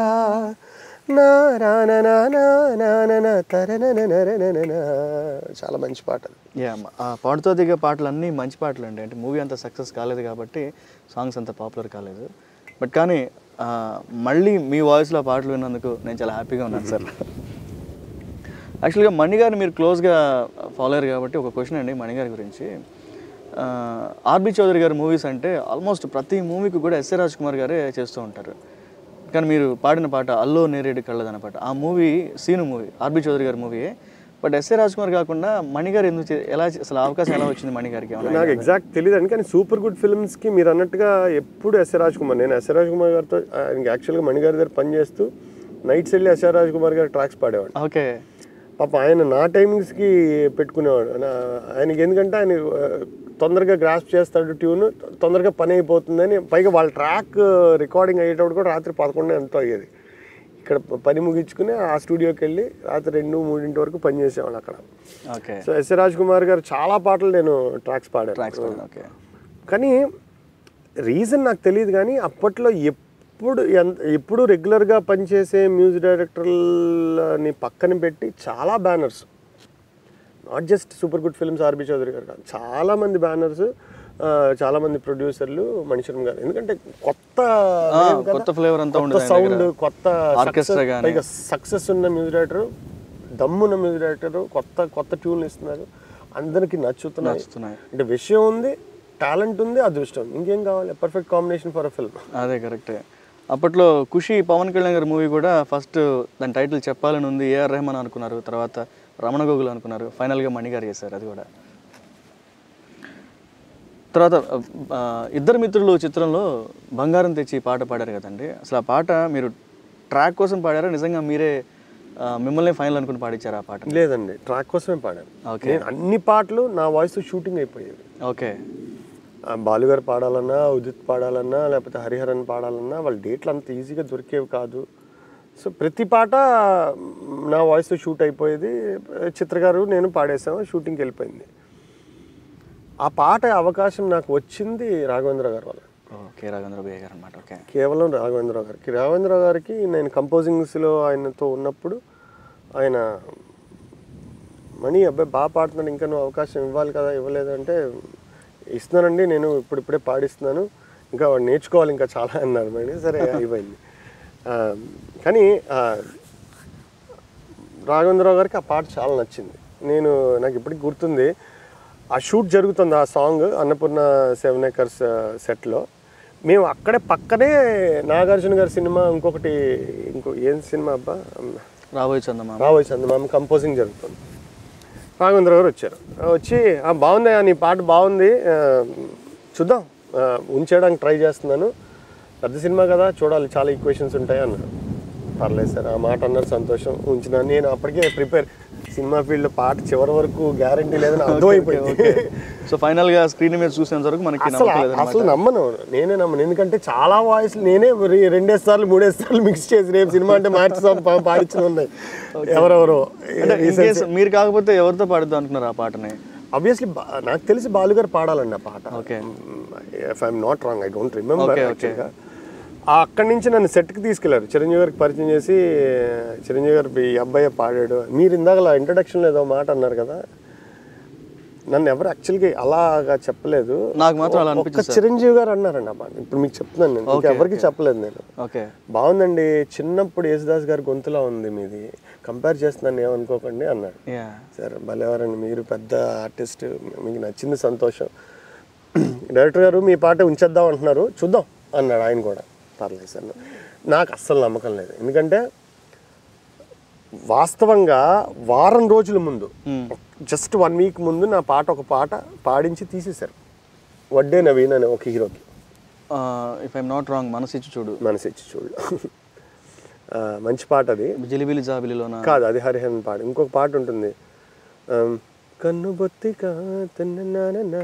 నారానన తరనననరనన చాలా మంచి పాట అది. యా ఆ పాడుతో దిగే పాటలు అన్నీ మంచి పాటలు అండి అంటే మూవీ అంత సక్సెస్ కాలేదు కాబట్టి సాంగ్స్ అంత పాపులర్ కాలేదు బట్ కానీ ఆ, మళ్ళీ మీ వాయిస్లో పాటలు విన్నందుకు నేను చాలా హ్యాపీగా ఉన్నాను సార్ యాక్చువల్గా మణి గారిని మీరు క్లోజ్గా ఫాలో అయ్యారు కాబట్టి ఒక క్వశ్చన్ అండి మణి గారి గురించి ఆ, ఆర్బి చౌదరి గారి మూవీస్ అంటే ఆల్మోస్ట్ ప్రతి మూవీకి కూడా ఎస్ఏ రాజ్ కుమార్ గారే చేస్తూ ఉంటారు కానీ మీరు పాడిన పాట అల్లో నేరేడు కళ్ళదన్న పాట ఆ మూవీ సీను మూవీ ఆర్బి చౌదరి గారి మూవీ బట్ ఎస్ఏ రాజ్ కుమార్ కాకుండా మణి గారు ఎందుకు చే- ఎలా చే- అసలు అవకాశం ఎలా వచ్చింది మణి గారికి ఏమన్నా నాకు ఎగ్జాక్ట్ తెలియదు అండి కానీ సూపర్ గుడ్ ఫిల్మ్స్కి మీరు అన్నట్టుగా ఎప్పుడు ఎస్ఏ రాజ్ కుమార్ నేను ఎస్ఏ రాజ్ కుమార్ గారితో ఆయనకి యాక్చువల్గా మణిగారి దగ్గర పనిచేస్తూ నైట్స్ వెళ్ళి ఎస్ఆర్ రాజ్ కుమార్ గారు ట్రాక్స్ పాడేవాడు ఓకే పాప ఆయన నా టైమింగ్స్కి పెట్టుకునేవాడు నా- ఆయనకి ఎందుకంటే ఆయన ఆ, తొందరగా గ్రాస్ప్ చేస్తాడు ట్యూన్ తొందరగా పని అయిపోతుందని పైగా వాళ్ళ ట్రాక్ రికార్డింగ్ అయ్యేటప్పుడు కూడా రాత్రి పదకొండు ఎంతో అయ్యేది ఇక్కడ పని ముగించుకుని ఆ స్టూడియోకి వెళ్ళి రాత్రి రెండు మూడింటి వరకు పని చేసేవాళ్ళు అక్కడ ఓకే సో ఎస్ఏ రాజ్ కుమార్ గారు చాలా పాటలు నేను ట్రాక్స్ పాడాను ట్రాక్స్ ఓకే కానీ రీజన్ నాకు తెలియదు కానీ అప్పట్లో ఎప్పుడు ఎంత ఎప్పుడు రెగ్యులర్గా పనిచేసే మ్యూజిక్ డైరెక్టర్లని పక్కన పెట్టి చాలా banners not just Super Good Films RB Chowdary garu కాదు చాలా మంది బ్యానర్స్ చాలా మంది ప్రొడ్యూసర్లు మణిశరం గారు ఎందుకంటే కొత్త ఆ, name కదా, కొత్త flavor అంతా కొత్త ఉండేది ఆయన సౌండ్ దగ్గర. కొత్త Orchestra success- గానీ. పైగా సక్సెస్ ఉన్న మ్యూజిక్ డైరెక్టర్ దమ్మున్న మ్యూజిక్ డైరెక్టర్ కొత్త కొత్త ట్యూన్లు ఇస్తున్నారు అందరికి నచ్చుతున్నాయి నచ్చుతున్నాయి అంటే విషయం ఉంది టాలెంట్ ఉంది అదృష్టం ఇంకేం కావాలి perfect combination for a film అదే కరెక్టే అప్పట్లో ఖుషి పవన్ కళ్యాణ్ గారి మూవీ కూడా ఫస్ట్ దాని టైటిల్ చెప్పాలని ఉంది ఏఆర్ రెహమాన్ అనుకున్నారు తర్వాత రమణ గోగుల్ అనుకున్నారు ఫైనల్గా మణి గారు చేశారు అది కూడా తర్వాత ఆ, ఇద్దరు మిత్రులు చిత్రంలో బంగారం తెచ్చి పాట పాడారు కదండి అసలు ఆ పాట మీరు ట్రాక్ కోసం పాడారా నిజంగా మీరే ఆ, మిమ్మల్ని ఫైనల్ అనుకుని పాడించారు ఆ పాట లేదండి ట్రాక్ కోసమే పాడాను ఓకే నేను అన్ని పాటలు నా వాయిస్ షూటింగ్ అయిపోయేవి ఓకే ఆ బాలుగారు పాడాలన్నా ఉదిత్ పాడాలన్నా లేకపోతే హరిహరన్ పాడాలన్నా వాళ్ళ డేట్లు అంత ఈజీగా దొరికేవి కాదు సో ప్రతి పాట నా వాయిస్ షూట్ అయిపోయేది చిత్ర గారు నేను పాడేసాము షూటింగ్కి వెళ్ళిపోయింది ఆ పాట అవకాశం నాకు వచ్చింది రాఘవేంద్ర గారి వల్ల ఓకే రాఘవేంద్ర బయ్య గారు అనమాట ఓకే కేవలం రాఘవేంద్రరావు గారికి రాఘవేంద్రరావు గారికి నేను కంపోజింగ్స్లో ఆయనతో ఉన్నప్పుడు ఆయన మణి అబ్బాయి బాగా పాడుతున్నాడు ఇంకా నువ్వు అవకాశం ఇవ్వాలి కదా ఇవ్వలేదంటే ఇస్తున్నానండి నేను ఇప్పుడు ఇప్పుడే పాడిస్తున్నాను ఇంకా వాడు నేర్చుకోవాలి ఇంకా చాలా అన్నారు మణి సరే అయిపోయింది ఆ, కానీ ఆ, రాఘవేంద్రరావు గారికి ఆ పాట చాలా నచ్చింది నేను నాకు ఇప్పటికి గుర్తుంది ఆ షూట్ జరుగుతుంది ఆ సాంగ్ అన్నపూర్ణ సెవెన్ ఏకర్స్ సెట్లో మేము అక్కడే పక్కనే నాగార్జున గారి సినిమా ఇంకొకటి ఇంకో ఏం సినిమా అబ్బా రాబోయే చందమా రాబోయే చందమామ కంపోజింగ్ జరుగుతుంది రాఘవేంద్ర గారు వచ్చారు ఆ, వచ్చి "ఆ, బాగుందయ్యా నీ పాట బాగుంది ఆ, చూద్దాం ఆ, ఉంచేయడానికి ట్రై చేస్తున్నాను పెద్ద సినిమా కదా చూడాలి చాలా ఈక్వేషన్స్ ఉంటాయి అన్నారు పర్లేదు సార్ ఆ మాట అన్నారు సంతోషం ఉంచిన నేను అప్పటికే ప్రిపేర్ సినిమా ఫీల్డ్ పాట చివరి వరకు గ్యారంటీ లేదని అర్థమైపోయింది సో ఫైనల్గా స్క్రీన్ మీద చూసేంత వరకు మనకి అసలు నమ్మకం లేదన్నమాట. అసలు నమ్మను నేనే నమ్మను ఎందుకంటే చాలా వాయిస్ నేనే రె- రెండేసి సార్లు మూడేసి సార్లు మిక్స్ చేసి రేపు సినిమా అంటే మార్చి పాడించిన ఉన్నాయి ఎవరెవరో అంటే in case మీరు కాకపోతే ఎవరితో పాడుద్దాం అనుకున్నారు ఆ పాటని ఆబ్వియస్లీ నాకు తెలిసి బాలుగారు పాడాలండి ఆ పాట Okay. If I'm not wrong I don't remember Okay, okay. యాక్చువల్గా అక్కడి నుంచి నన్ను సెట్కి తీసుకెళ్లారు చిరంజీవి గారికి పరిచయం చేసి చిరంజీవి గారు ఈ అబ్బాయి పాడాడు మీరు ఇందాక ఇంట్రడక్షన్లో ఏదో మాట అన్నారు కదా నన్ను ఎవరు యాక్చువల్గా అలాగా చెప్పలేదు నాకు మాత్రం అలా ఒక్క అనిపించింది చిరంజీవి గారు అన్నారండి ఆ మాట ఇప్పుడు మీకు చెప్తున్నాను నేను ఇంకా ఎవరికి చెప్పలేదు నేను ఓకే బాగుందండి చిన్నప్పుడు యేసుదాస్ గారి గొంతులా ఉంది మీది కంపేర్ చేస్తున్నాను ఏమనుకోకండి అన్నాడు యా సార్ భలేవారండి మీరు పెద్ద ఆర్టిస్ట్ మీకు నచ్చింది సంతోషం డైరెక్టర్ గారు మీ పాట ఉంచేద్దాం అంటున్నారు చూద్దాం అన్నాడు ఆయన కూడా పర్లేదు సార్ నాకు అస్సలు నమ్మకం లేదు ఎందుకంటే వాస్తవంగా వారం రోజుల ముందు జస్ట్ వన్ వీక్ ముందు నా పాట ఒక పాట పాడించి తీసేశారు వడ్డే నవీన్ అనే ఒక హీరోకి ఇఫ్ ఐఎమ్ నాట్ రాంగ్ మనసు ఇచ్చి చూడు మనసు ఇచ్చి చూడు ఆ, మంచి పాట అది జిలిబిలి జాబిలిలోన కాదు అది హరిహరన్ పాట ఇంకొక పాట ఉంటుంది ఆమ్, కన్ను బొత్తిక తన్ననానన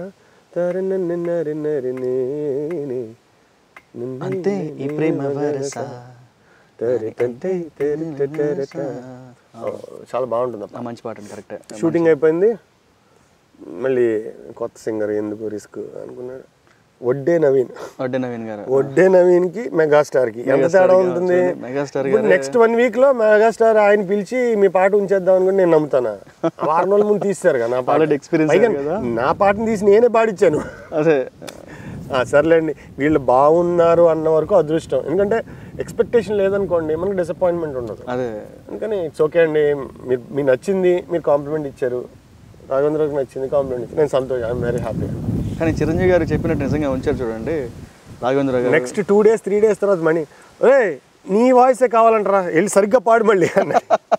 తరనన్నరినరినేని నిన్ను అంతే ఈ ప్రేమ వరస తరి తంతే తరి తరట. ఓ, చాలా బాగుంటుంది ఆ మంచి పాట అండి కరెక్టే షూటింగ్ అయిపోయింది మళ్ళీ కొత్త సింగర్ ఎందుకు రిస్క్ అనుకున్నాడు వడ్డే నవీన్ వడ్డే నవీన్ గారు వడ్డే నవీన్ కి మెగాస్టార్ కి ఎంత తేడా ఉంటుంది మెగాస్టార్ నెక్స్ట్ వన్ వీక్ లో మెగాస్టార్ ఆయన పిలిచి మీ పాట ఉంచేద్దాం అనుకుని నేను నమ్ముతాను వారం రోజుల ముందు తీస్తారు కదా నా పాట Already experience పైగా కదా. నా పాటను తీసి నేనే పాడిచ్చాను అదే ఆ, సర్లేండి వీళ్ళు బాగున్నారు అన్న వరకు అదృష్టం ఎందుకంటే ఎక్స్పెక్టేషన్ లేదనుకోండి మనకు డిసప్పాయింట్మెంట్ ఉండదు అదే అందుకని ఇట్స్ ఓకే అండి మీరు మీకు నచ్చింది మీరు కాంప్లిమెంట్ ఇచ్చారు రాఘవేంద్రకి నచ్చింది కాంప్లిమెంట్ ఇచ్చారు నేను సంతోషం ఐఎమ్ వెరీ హ్యాపీ కానీ చిరంజీవి గారు చెప్పినట్టు నిజంగా ఉంచారు చూడండి Raghavendra garu next two days three days తర్వాత మణి ఏ నీ వాయిసే కావాలంటారా వెళ్ళి సరిగ్గా పాడు మళ్ళీ అన్న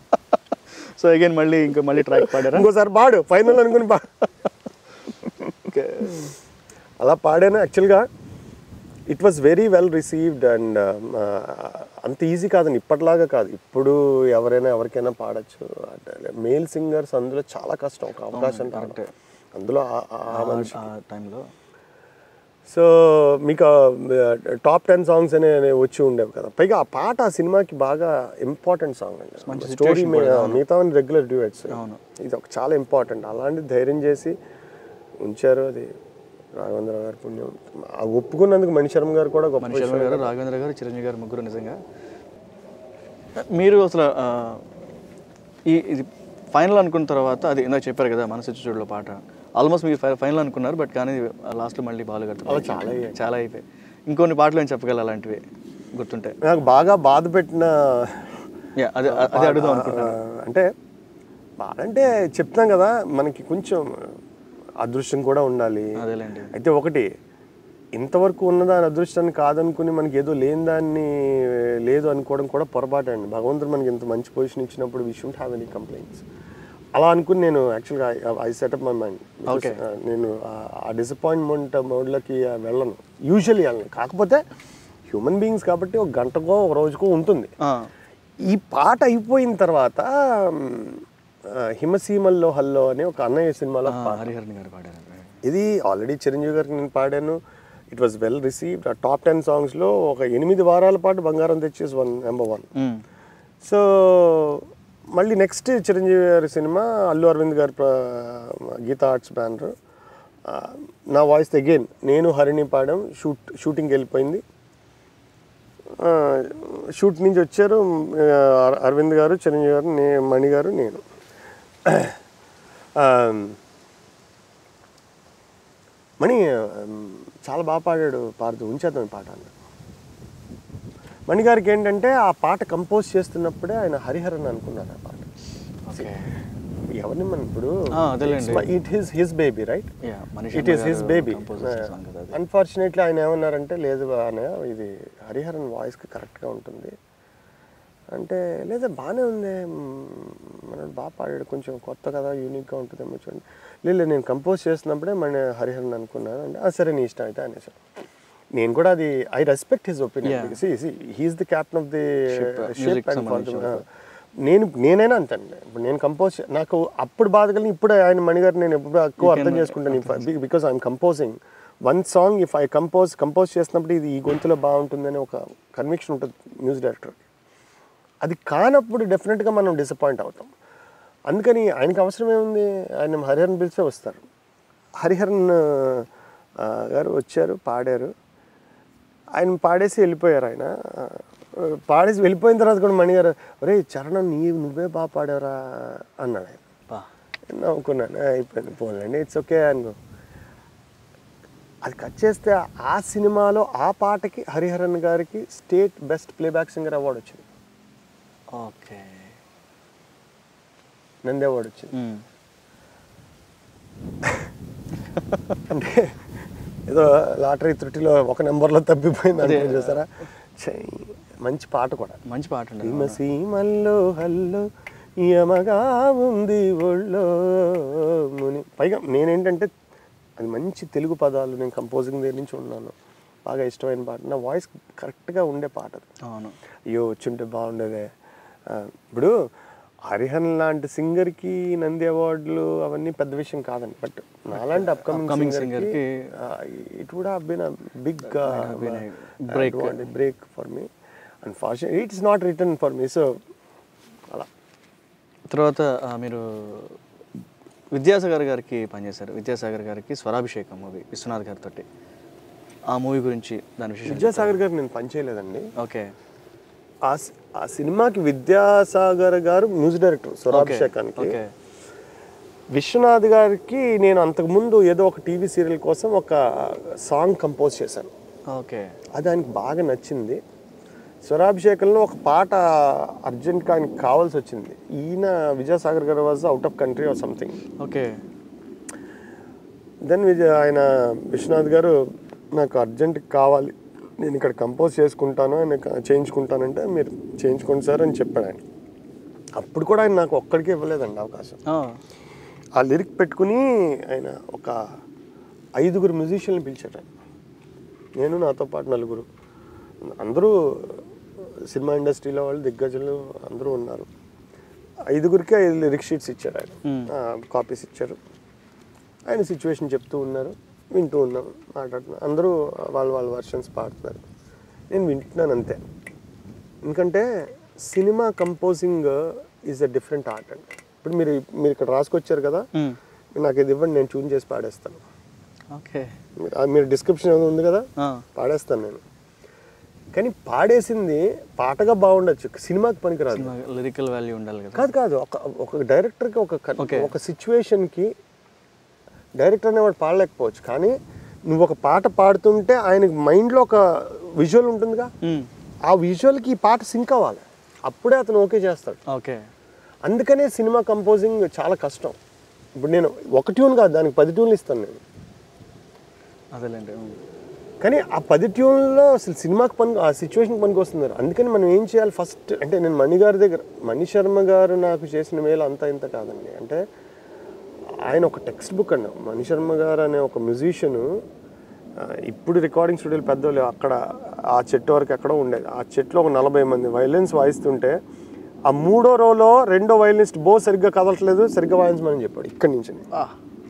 సో అగైన్ మళ్ళీ ఇంకా మళ్ళీ ట్రాక్ పాడారా ఇంకోసారి పాడు ఫైనల్ అనుకుని పాడు ఓకే అలా పాడాను యాక్చువల్గా it was very well received and అంత ఈజీ కాదండి ఇప్పటిలాగా కాదు ఇప్పుడు ఎవరైనా ఎవరికైనా పాడచ్చు మేల్ సింగర్స్ అందులో చాలా కష్టం ఒక అవకాశం రావడం. అందులో ఆ- ఆ- ఆ మనిషి ఆ టైంలో సో మీకు టాప్ టెన్ సాంగ్స్ అనే అనే వచ్చి ఉండేవి కదా పైగా ఆ పాట ఆ సినిమాకి బాగా ఇంపార్టెంట్ సాంగ్ అండి స్టోరీ మిగతా రెగ్యులర్ డ్యూయట్స్ అవును. ఇది ఒక చాలా ఇంపార్టెంట్ అలాంటి ధైర్యం చేసి ఉంచారు అది రాఘవేంద్ర గారి పుణ్యం ఆ ఒప్పుకున్నందుకు మణిశర్మ గారు కూడా గొప్ప మణి శర్మ గారు రాఘవేంద్ర గారు చిరంజీవి గారు ముగ్గురు నిజంగా మీరు అసలు ఆ, ఈ ఇది ఫైనల్ అనుకున్న తర్వాత అది ఇందాక చెప్పారు కదా మనసు చూడలో పాట ఆల్మోస్ట్ మీరు ఫైనల్ అనుకున్నారు బట్ కానీ లాస్ట్లో మళ్ళీ బాలు గారితో అలా చాలా అయ్యాయి. చాలా అయిపోయాయి ఇంకొన్ని పాటలు ఏం చెప్పగలరు అలాంటివి గుర్తుంటే నాకు బాగా బాధ పెట్టిన యా అదే అదే అడుగుదాం అనుకుంటున్నాను ఆ, అంటే బాధ అంటే చెప్తాం కదా మనకి కొంచెం అదృష్టం కూడా ఉండాలి అదేలేండి అయితే ఒకటి ఇంతవరకు ఉన్నదాని అదృష్టాన్ని కాదనుకుని మనకి ఏదో లేని దాన్ని లేదు అనుకోవడం కూడా పొరపాటు అండి భగవంతుడు మనకి ఇంత మంచి పొజిషన్ ఇచ్చినప్పుడు we should have any complaints అలా అనుకుని నేను యాక్చువల్గా I set up my mind Okay. నేను ఆ- ఆ డిసప్పాయింట్మెంట్ మోడ్లోకి వెళ్ళను యూజువల్లీ వెళ్ళను కాకపోతే హ్యూమన్ బీయింగ్స్ కాబట్టి ఒక గంటకో ఒక రోజుకో ఉంటుంది ఆ, ఈ పాట అయిపోయిన తర్వాత మ్, ఆ, హిమసీమల్లో హల్లో అనే ఒక అన్నయ్య సినిమాలో ఆ, హరిహరన్ గారు పాడారు ఇది ఆల్రెడీ చిరంజీవి గారికి నేను పాడాను ఇట్ వాస్ వెల్ రిసీవ్డ్ ఆ టాప్ టెన్ సాంగ్స్లో ఒక ఎనిమిది వారాల పాటు బంగారం తెచ్చేసి వన్ నెంబర్ వన్ మ్మ్. సో మళ్ళీ నెక్స్ట్ చిరంజీవి గారి సినిమా అల్లు అరవింద్ గారి ప్ర- గీతా ఆర్ట్స్ బ్యానర్ నా వాయిస్ అగైన్ నేను హరిణి పాడాం షూట్ షూటింగ్కి వెళ్ళిపోయింది ఆ, షూట్ నుంచి వచ్చారు ఆ, అర- అరవింద్ గారు చిరంజీవి గారు నే మణి గారు నేను ఆ, మణి ఆ, చాలా బాగా పాడాడు పాడుతూ ఉంచేద్దాం ఈ పాట అన్నాడు మణి గారికి ఏంటంటే ఆ పాట కంపోజ్ చేస్తున్నప్పుడే ఆయన హరిహరన్ అనుకున్నారు ఆ పాట ఓకే ఎవరిని మనం ఇప్పుడు ఆ, అదేలేండి. It his his baby right yeah మనీష్ it is his baby song కదా అది అన్ఫార్చునేట్లీ ఆయన ఏమన్నారంటే లేదు అన్నయ్య ఇది హరిహరన్ వాయిస్కి కరెక్ట్గా ఉంటుంది అంటే లేదా బాగానే ఉంది మనడు బాగా పాడాడు కొంచెం కొత్త కదా యూనిక్గా ఉంటుందేమో చూడండి లేదు లేదు, నేను కంపోజ్ చేసినప్పుడే మన హరిహరన్ అనుకున్నాను అంటే "ఆ, సరే నీ ఇష్టం అయితే అనేసి నేను కూడా అది I respect his opinion he's the captain of the Ship, uh, music ship and for సంబంధించి నేను నేనైనా అంతే అండి ఇప్పుడు నేను కంపోజ్ నాకు అప్పుడు బాధ కలిగి ఇప్పుడు ఆయన మణిగారు నేను ఎప్పుడు ఎక్కువ అర్థం చేసుకుంటాను because I'm composing one song if I compose compose చేసినప్పుడు ఇది ఈ గొంతులో బాగుంటుందని ఒక కన్విక్షన్ ఉంటుంది మ్యూజిక్ డైరెక్టర్ అది కానప్పుడు డెఫినెట్గా మనం డిసప్పాయింట్ అవుతాం అందుకని ఆయనకి అవసరం ఏముంది ఆయన హరిహరన్ పిలిచే వస్తారు హరిహరన్ ఆ, గారు వచ్చారు పాడారు ఆయన పాడేసి వెళ్ళిపోయారు ఆయన ఆ, పాడేసి వెళ్ళిపోయిన తర్వాత కూడా మణి గారు ఒరే చరణం నీ నువ్వే బాగా పాడారా అన్నాడు ఆయన బా నవ్వుకున్నాను "ఆ, అయిపోయింది పోలేండి ఇట్స్ ఓకే అనుకో అది కట్ చేస్తే ఆ సినిమాలో ఆ పాటకి హరిహరన్ గారికి state best playback singer award వచ్చింది ఓకే నంది అవార్డు వచ్చింది మ్మ్. అంటే ఏదో లాటరీ త్రుటిలో ఒక నెంబర్లో తప్పిపోయింది అంటే చూసారా ఛై, మంచి పాట కూడా మంచి పాట ఉండదు సీమ సీమల్లో హల్లో యమగా ఉంది ఒళ్ళో ముని పైగా నేనేంటంటే అది మంచి తెలుగు పదాలు నేను కంపోజింగ్ దగ్గర నుంచి ఉన్నాను బాగా ఇష్టమైన పాట నా వాయిస్ కరెక్ట్గా ఉండే పాట అది అవును అయ్యో వచ్చుంటే బాగుండేదే ఆ, ఇప్పుడు హరిహరన్ లాంటి సింగర్కి నంది అవార్డులు అవన్నీ పెద్ద విషయం కాదండి బట్ నాలాంటి Upcoming అప్కమింగ్ singer సింగర్కి కి it would have been a big been a break. Break for me unfortunate it is not return for me so అలా తర్వాత ఆ, మీరు విద్యాసాగర్ గారికి పనిచేశారు విద్యాసాగర్ గారికి స్వరాభిషేకం మూవీ విశ్వనాథ్ గారితో ఆ మూవీ గురించి దాని విశేషం విద్యాసాగర్ గారు నేను పనిచేయలేదండి ఓకే ఆ సి- ఆ సినిమాకి విద్యాసాగర్ గారు మ్యూజిక్ డైరెక్టర్ స్వరాభిషేకానికి ఓకే విశ్వనాథ్ గారికి నేను అంతకుముందు ఏదో ఒక టీవీ సీరియల్ కోసం ఒక సాంగ్ కంపోజ్ చేశాను ఓకే అది ఆయనకి బాగా నచ్చింది స్వరాభిషేకంలో ఒక పాట అర్జెంట్గా ఆయనకి కావాల్సి వచ్చింది ఈయన Vijayasagar garu was out of country or something okay then Vijay ఆయన విశ్వనాథ్ గారు నాకు అర్జెంట్ కావాలి నేను ఇక్కడ కంపోజ్ చేసుకుంటాను ఆయన క- చేయించుకుంటానంటే మీరు చేయించుకోండి సార్ అని చెప్పాడు ఆయన అప్పుడు కూడా ఆయన నాకు ఒక్కడికే ఇవ్వలేదండి అవకాశం ఆ, ఆ లిరిక్ పెట్టుకుని ఆయన ఒక ఐదుగురు మ్యూజిషియన్లు పిలిచాడు ఆయన నేను నాతో పాటు నలుగురు అందరూ సినిమా ఇండస్ట్రీలో వాళ్ళు దిగ్గజులు అందరూ ఉన్నారు ఐదుగురికి ఐదు లిరిక్ షీట్స్ ఇచ్చారు Hmm. ఆయన కాపీస్ ఇచ్చారు ఆయన సిచ్యువేషన్ చెప్తూ ఉన్నారు వింటూ ఉన్నాం మాట్లాడుతున్నారు అందరూ వాళ్ళ వాళ్ళ వర్షన్స్ పాడుతున్నారు నేను వింటున్నాను అంతే ఎందుకంటే cinema composing is a different art అండి ఇప్పుడు మీరు మీరు ఇక్కడ రాసుకొచ్చారు కదా మ్మ్. నాకు ఇది ఇవ్వండి నేను ట్యూన్ చేసి పాడేస్తాను ఓకే మీరు- ఆ మీరు డిస్క్రిప్షన్ ఏదో ఉంది కదా ఆ, పాడేస్తాను నేను కానీ పాడేసింది పాటగా బాగుండొచ్చు సినిమాకి పనికిరాదు సినిమా లిరికల్ వాల్యూ ఉండాలి కదా కాదు కాదు ఒక ఒక డైరెక్టర్కి ఒక క- Okay. ఒక సిచ్యువేషన్కి డైరెక్టర్ అనేవాడు పాడలేకపోవచ్చు కానీ నువ్వు ఒక పాట పాడుతుంటే ఆయనకి మైండ్లో ఒక విజువల్ ఉంటుందిగా మ్మ్. ఆ విజువల్కి ఈ పాట సింక్ అవ్వాలి అప్పుడే అతను ఓకే చేస్తాడు ఓకే అందుకనే సినిమా కంపోజింగ్ చాలా కష్టం ఇప్పుడు నేను ఒక ట్యూన్ కాదు దానికి పది ట్యూన్లు ఇస్తాను నేను అదేలేండి మ్మ్. కానీ ఆ పది ట్యూన్లో అసలు సినిమాకి పని ఆ సిచ్యువేషన్కి పనికి వస్తున్నారు అందుకని మనం ఏం చేయాలి ఫస్ట్ అంటే నేను మణి గారి దగ్గర మణి శర్మ గారు నాకు చేసిన మేలు అంత ఇంత కాదండి అంటే ఆయన ఒక టెక్స్ట్ బుక్ అండి మణి శర్మ గారు అనే ఒక మ్యూజిషియను ఇప్పుడు రికార్డింగ్ స్టూడియోలు పెద్దోళ్ళు అక్కడ ఆ చెట్టు వరకు ఎక్కడో ఉండేది ఆ చెట్లో ఒక నలభై మంది వైలెన్స్ వాయిస్తుంటే ఆ మూడో రోలో రెండో వైలెనిస్ట్ బో సరిగ్గా కదలట్లేదు సరిగ్గా వాయించమని చెప్పాడు ఇక్కడి నుంచి ఆ,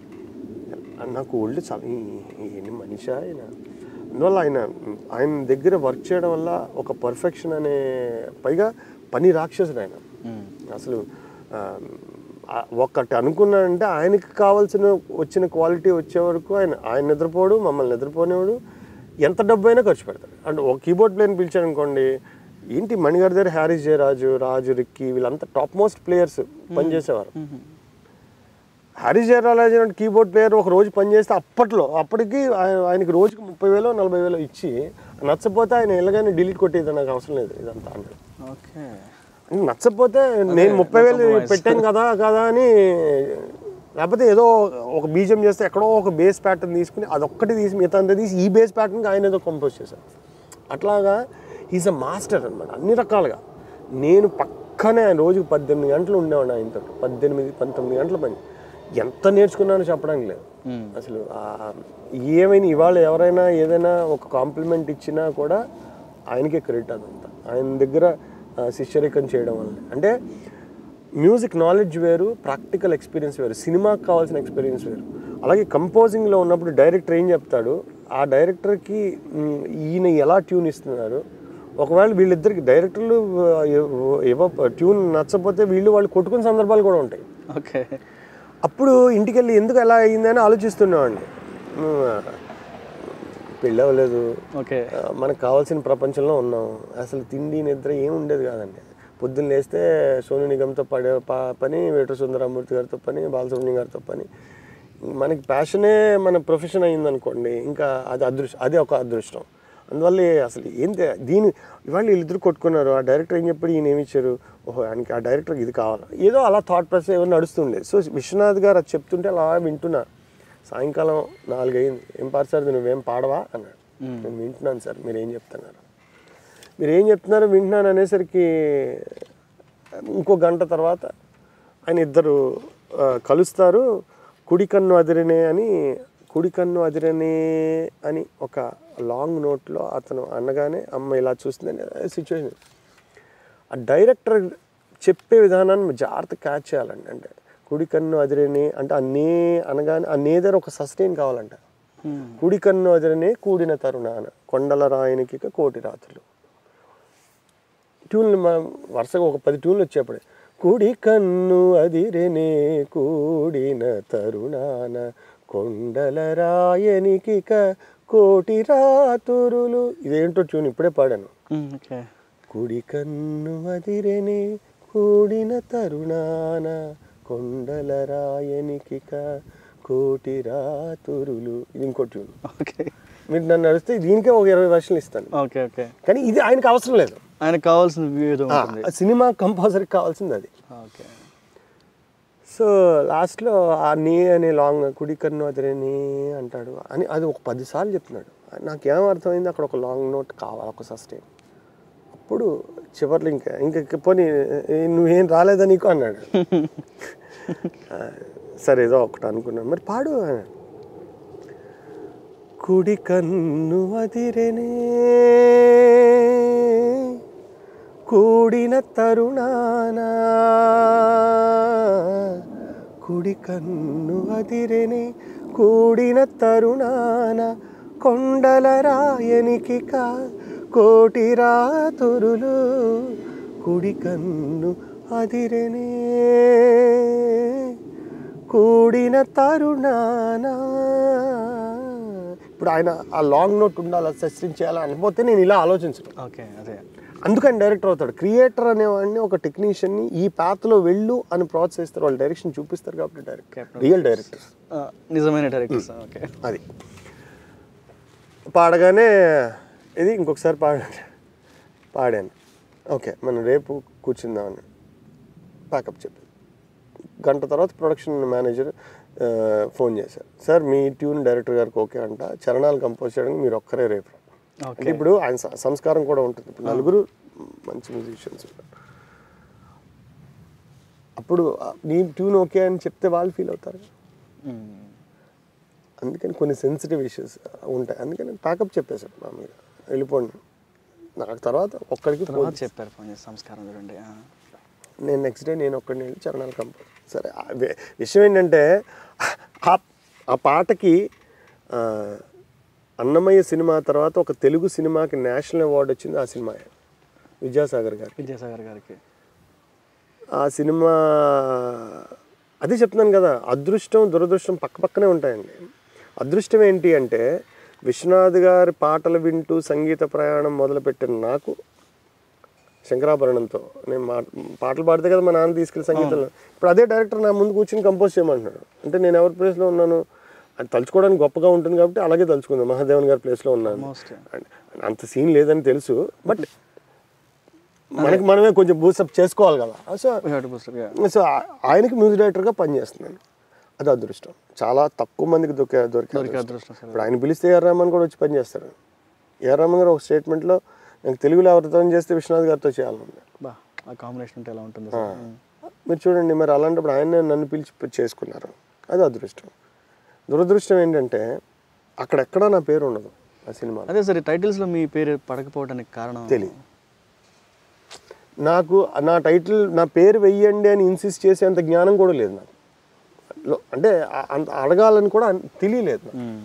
నాకు ఒళ్ళు చాలా ఈ- ఈ- ఎన్ని మనిషి ఆయన అందువల్ల ఆయన ఆయన దగ్గర వర్క్ చేయడం వల్ల ఒక పర్ఫెక్షన్ అనే పైగా పని రాక్షసుడు ఆయన మ్మ్. అసలు ఆ, ఆ, ఒకటి అనుకున్నాడంటే ఆయనకి కావాల్సిన వచ్చిన క్వాలిటీ వచ్చే వరకు ఆయన ఆయన నిద్రపోడు మమ్మల్ని నిద్రపోనేవాడు ఎంత డబ్బు అయినా ఖర్చు పెడతాడు అంటే ఒక కీబోర్డ్ ప్లేయర్ని పిలిచాడు అనుకోండి ఏంటి మణిగారి దగ్గర హ్యారీస్ జయరాజు రాజు రిక్కీ వీళ్ళంతా టాప్ మోస్ట్ ప్లేయర్స్ పనిచేసేవారు మ్మ్. హరి జయరాజు అనే కీబోర్డ్ ప్లేయర్ ఒక రోజు పనిచేస్తే అప్పట్లో అప్పటికి ఆయన- ఆయనకి రోజుకి ముప్పై వేలు నలభై వేలు ఇచ్చి నచ్చపోతే ఆయన ఎలాగైనా డిలీట్ కొట్టేది నాకు అవసరం లేదు ఇదంతా అన్నాడు ఓకే నచ్చకపోతే నేను ముప్పై వేలు పెట్టాను కదా కదా అని లేకపోతే ఏదో ఒక బీజం చేస్తే ఎక్కడో ఒక బేస్ ప్యాటర్న్ తీసుకుని అదొక్కటి తీసి మిగతా అంతా తీసి ఈ బేస్ ప్యాటర్న్కి ఆయన ఏదో కంపోజ్ చేశారు అట్లాగా ఈజ్ అ మాస్టర్ అనమాట అన్ని రకాలుగా నేను పక్కనే రోజుకు పద్దెనిమిది గంటలు ఉండేవాడిని ఆయనతో పద్దెనిమిది పంతొమ్మిది గంటల పని ఎంత నేర్చుకున్నానో చెప్పడానికి లేదు మ్మ్. అసలు ఆ ఏమైనా ఇవాళ ఎవరైనా ఏదైనా ఒక కాంప్లిమెంట్ ఇచ్చినా కూడా ఆయనకే క్రెడిట్ అదంతా ఆయన దగ్గర ఆ, శిష్యరికం చేయడం వల్ల అంటే మ్యూజిక్ నాలెడ్జ్ వేరు ప్రాక్టికల్ ఎక్స్పీరియన్స్ వేరు సినిమాకి కావాల్సిన ఎక్స్పీరియన్స్ వేరు అలాగే కంపోజింగ్లో ఉన్నప్పుడు డైరెక్టర్ ఏం చెప్తాడు ఆ డైరెక్టర్కి మ్, ఈయన ఎలా ట్యూన్ ఇస్తున్నారు ఒకవేళ వీళ్ళిద్దరికి డైరెక్టర్లు ఆ, ఇవ్వ- ఇవ్వ ట్యూన్ నచ్చకపోతే వీళ్ళు వాళ్ళు కొట్టుకునే సందర్భాలు కూడా ఉంటాయి ఓకే అప్పుడు ఇంటికి వెళ్ళి ఎందుకు ఎలా అయిందని ఆలోచిస్తున్నామండి పెళ్ళి అవ్వలేదు ఓకే ఆ, మనకు కావాల్సిన ప్రపంచంలో ఉన్నాం అసలు తిండి నిద్ర ఏం ఉండేది కాదండి పొద్దున్న లేస్తే సోను నిగమ్తో పడే ప- పని వేట సుందరమూర్తి గారితో పని బాలసుబ్రహ్మణ్యం గారితో పని మనకి ప్యాషనే మన ప్రొఫెషన్ అయిందనుకోండి ఇంకా అది అదృష్టం అది ఒక అదృష్టం అందువల్ల అసలు ఏం తే- దీని ఇవాళ వీళ్ళిద్దరు కొట్టుకున్నారు ఆ డైరెక్టర్ ఏం చెప్పాడు ఈయన ఏమి ఇచ్చారు ఓహో ఆయనకి ఆ డైరెక్టర్కి ఇది కావాలి ఏదో అలా థాట్ ప్రాసెస్ ఏమో నడుస్తుండే సో విశ్వనాథ్ గారు అది చెప్తుంటే అలా వింటున్నా సాయంకాలం నాలుగైంది ఏం పాడు సార్ నువ్వేం పాడవా అన్నాడు నేను వింటున్నాను సార్ మీరు ఏం చెప్తున్నారు మీరు ఏం చెప్తున్నారో వింటున్నాను అనేసరికి ఇంకో గంట తర్వాత ఆయన ఇద్దరు ఆ, కలుస్తారు కుడి కన్ను అదిరినే అని కుడి కన్ను అదిరనే అని ఒక లాంగ్ నోట్లో అతను అనగానే అమ్మ ఇలా చూస్తుందని సిచ్యువేషన్ ఆ డైరెక్టర్ చెప్పే విధానాన్ని జాగ్రత్త క్యాచ్ చేయాలండి అంటే కుడి కన్ను అదిరనే అంటే ఆ నే అనగానే ఆ నే దగ్గర ఒక సస్టైన్ కావాలంట కుడి కన్ను అదిరనే కూడిన తరుణాన కొండల రాయనికి కోటి రాత్రులు ట్యూన్లు మా వరుసగా ఒక పది ట్యూన్లు వచ్చేప్పుడే కుడి కన్ను అదిరెనే కూడిన తరుణాన కొండల రాయనికి కోటి రాతురులు ఇదేంటో ట్యూన్ ఇప్పుడే పాడాను ఓకే కుడి కన్ను అదిరెనే కూడిన తరుణాన కొండల రాయనికి కోటి రాతురులు ఇది ఇంకో ట్యూన్ ఓకే మీరు నన్ను అడిగితే దీనికే ఒక ఇరవై వర్షాలు ఇస్తాను ఓకే ఓకే కానీ ఇది ఆయనకు అవసరం లేదు ఆయనకు కావాల్సిన వివిధం ఆ, ఉంటుంది ఆ సినిమా కంపోజర్కి కావాల్సింది అది ఓకే సో లాస్ట్లో ఆ నీ అనే లాంగ్ కుడి కన్ను అదిరేని అంటాడు అని అది ఒక పదిసార్లు చెప్తున్నాడు నాకేం అర్థమైంది అక్కడ ఒక లాంగ్ నోట్ కావాలి ఒక సస్టైన్ అప్పుడు చివర్లో ఇంకా ఇంకా పోనీ ఏ, నువ్వేం రాలేదా నీకు అన్నాడు ఆ, సరే ఏదో ఒకటి అనుకున్నాను మరి పాడు అన్నాడు కుడి కన్ను అదిరెనే కూడిన తరుణాన కుడి కన్ను అదిరెనే కూడిన తరుణాన కొండల రాయనికి కా కోటి రాతురులు కుడి కన్ను అదిరెనే కూడిన తరుణాన ఇప్పుడు ఆయన ఆ లాంగ్ నోట్ ఉండాలి సస్టైన్ చేయాలి అనకపోతే నేను ఇలా ఆలోచించను ఓకే అదే అందుకని డైరెక్టర్ అవుతాడు క్రియేటర్ అనేవాడిని ఒక టెక్నీషియన్ని ఈ పాత్లో వెళ్ళు అని ప్రోత్సహిస్తారు వాళ్ళు డైరెక్షన్ చూపిస్తారు కాబట్టి డైరెక్టర్ Captain. రియల్ డైరెక్టర్ ఆ, నిజమైన డైరెక్టర్స్ ఓకే అది పాడగానే ఇది ఇంకొకసారి పాడండి పాడాను ఓకే మనం రేపు కూర్చుందామని ప్యాకప్ చెప్పి గంట తర్వాత ప్రొడక్షన్ మేనేజర్ ఫోన్ చేశారు సార్ మీ ట్యూన్ డైరెక్టర్ గారికి ఓకే అంట చరణాలు కంపోజ్ చేయడానికి మీరు ఒక్కరే రేపు రా." అంటే ఓకే ఇప్పుడు ఆయన స- సంస్కారం కూడా ఉంటుంది ఇప్పుడు నలుగురు మంచి మ్యూజిషియన్స్ ఉంటారు అప్పుడు ఆ, నీ ట్యూన్ ఓకే అని చెప్తే వాళ్ళు ఫీల్ అవుతారు అందుకని కొన్ని సెన్సిటివ్ ఇష్యూస్ ఉంటాయి అందుకని ప్యాకప్ చెప్పేశాడు మా మీద వెళ్ళిపోండి నాకు తర్వాత ఒక్కడికి తర్వాత ఫోన్ చెప్పారు ఫోన్ చేసి సంస్కారం చూడండి ఆ. నేను నెక్స్ట్ డే నేను ఒక్కడిని వెళ్ళి చరణాలు కంపోజ్ సరే ఆ వి- విషయం ఏంటంటే ఆ ఆ పాటకి ఆ, అన్నమయ్య సినిమా తర్వాత ఒక తెలుగు సినిమాకి నేషనల్ అవార్డు వచ్చింది ఆ సినిమా విద్యాసాగర్ గారు విద్యాసాగర్ గారికి ఆ సినిమా అదే చెప్తున్నాను కదా అదృష్టం దురదృష్టం పక్క పక్కనే ఉంటాయండి అదృష్టం ఏంటి అంటే విశ్వనాథ్ గారి పాటలు వింటూ సంగీత ప్రయాణం మొదలుపెట్టిన నాకు శంకరాభరణంతో నేను మా పాటలు పాడితే కదా మా నాన్న తీసుకెళ్ళి సంగీతంలో ఇప్పుడు అదే డైరెక్టర్ నా ముందు కూర్చొని కంపోజ్ చేయమంటున్నాడు అంటే నేను ఎవరి ప్లేస్లో ఉన్నాను అది తలుచుకోవడానికి గొప్పగా ఉంటుంది కాబట్టి అలాగే తలుచుకుందాం మహాదేవన్ గారి ప్లేస్లో ఉన్నాను మోస్ట్ అండ్ అంత సీన్ లేదని తెలుసు బట్ మనకి మనమే కొంచెం బూసప్ చేసుకోవాలి కదా సో సో ఆ- ఆయనకి మ్యూజిక్ డైరెక్టర్గా పనిచేస్తున్నాను అది అదృష్టం చాలా తక్కువ మందికి దొరికే దొరికే దొరికే అదృష్టం. అదృష్టం సార్ ఇప్పుడు ఆయన పిలిస్తే ఏఆర్ రహమాన్ కూడా వచ్చి పనిచేస్తాడు ఏఆర్ రహమాన్ గారు ఒక స్టేట్మెంట్లో నాకు తెలుగులో ఎవరితో చేస్తే విశ్వనాథ్ గారితో చేయాలనుంది బా ఆ కాంబినేషన్ ఉంటే ఎలా ఉంటుంది సార్ మీరు చూడండి మరి అలాంటప్పుడు ఆయన నన్ను పిలిచి ప- చేసుకున్నారు అది అదృష్టం దురదృష్టం ఏంటంటే అక్కడెక్కడా నా పేరు ఉండదు ఆ సినిమా అదే సార్ టైటిల్స్ లో మీ పేరు పడకపోవడానికి కారణం తెలీదు. నాకు నా టైటిల్ నా పేరు వెయ్యండి అని ఇన్సిస్ట్ చేసేంత జ్ఞానం కూడా లేదు నాకు లో- అంటే ఆ- అంత అడగాలని కూడా అన్- తెలియలేదు నాకు. మ్మ్.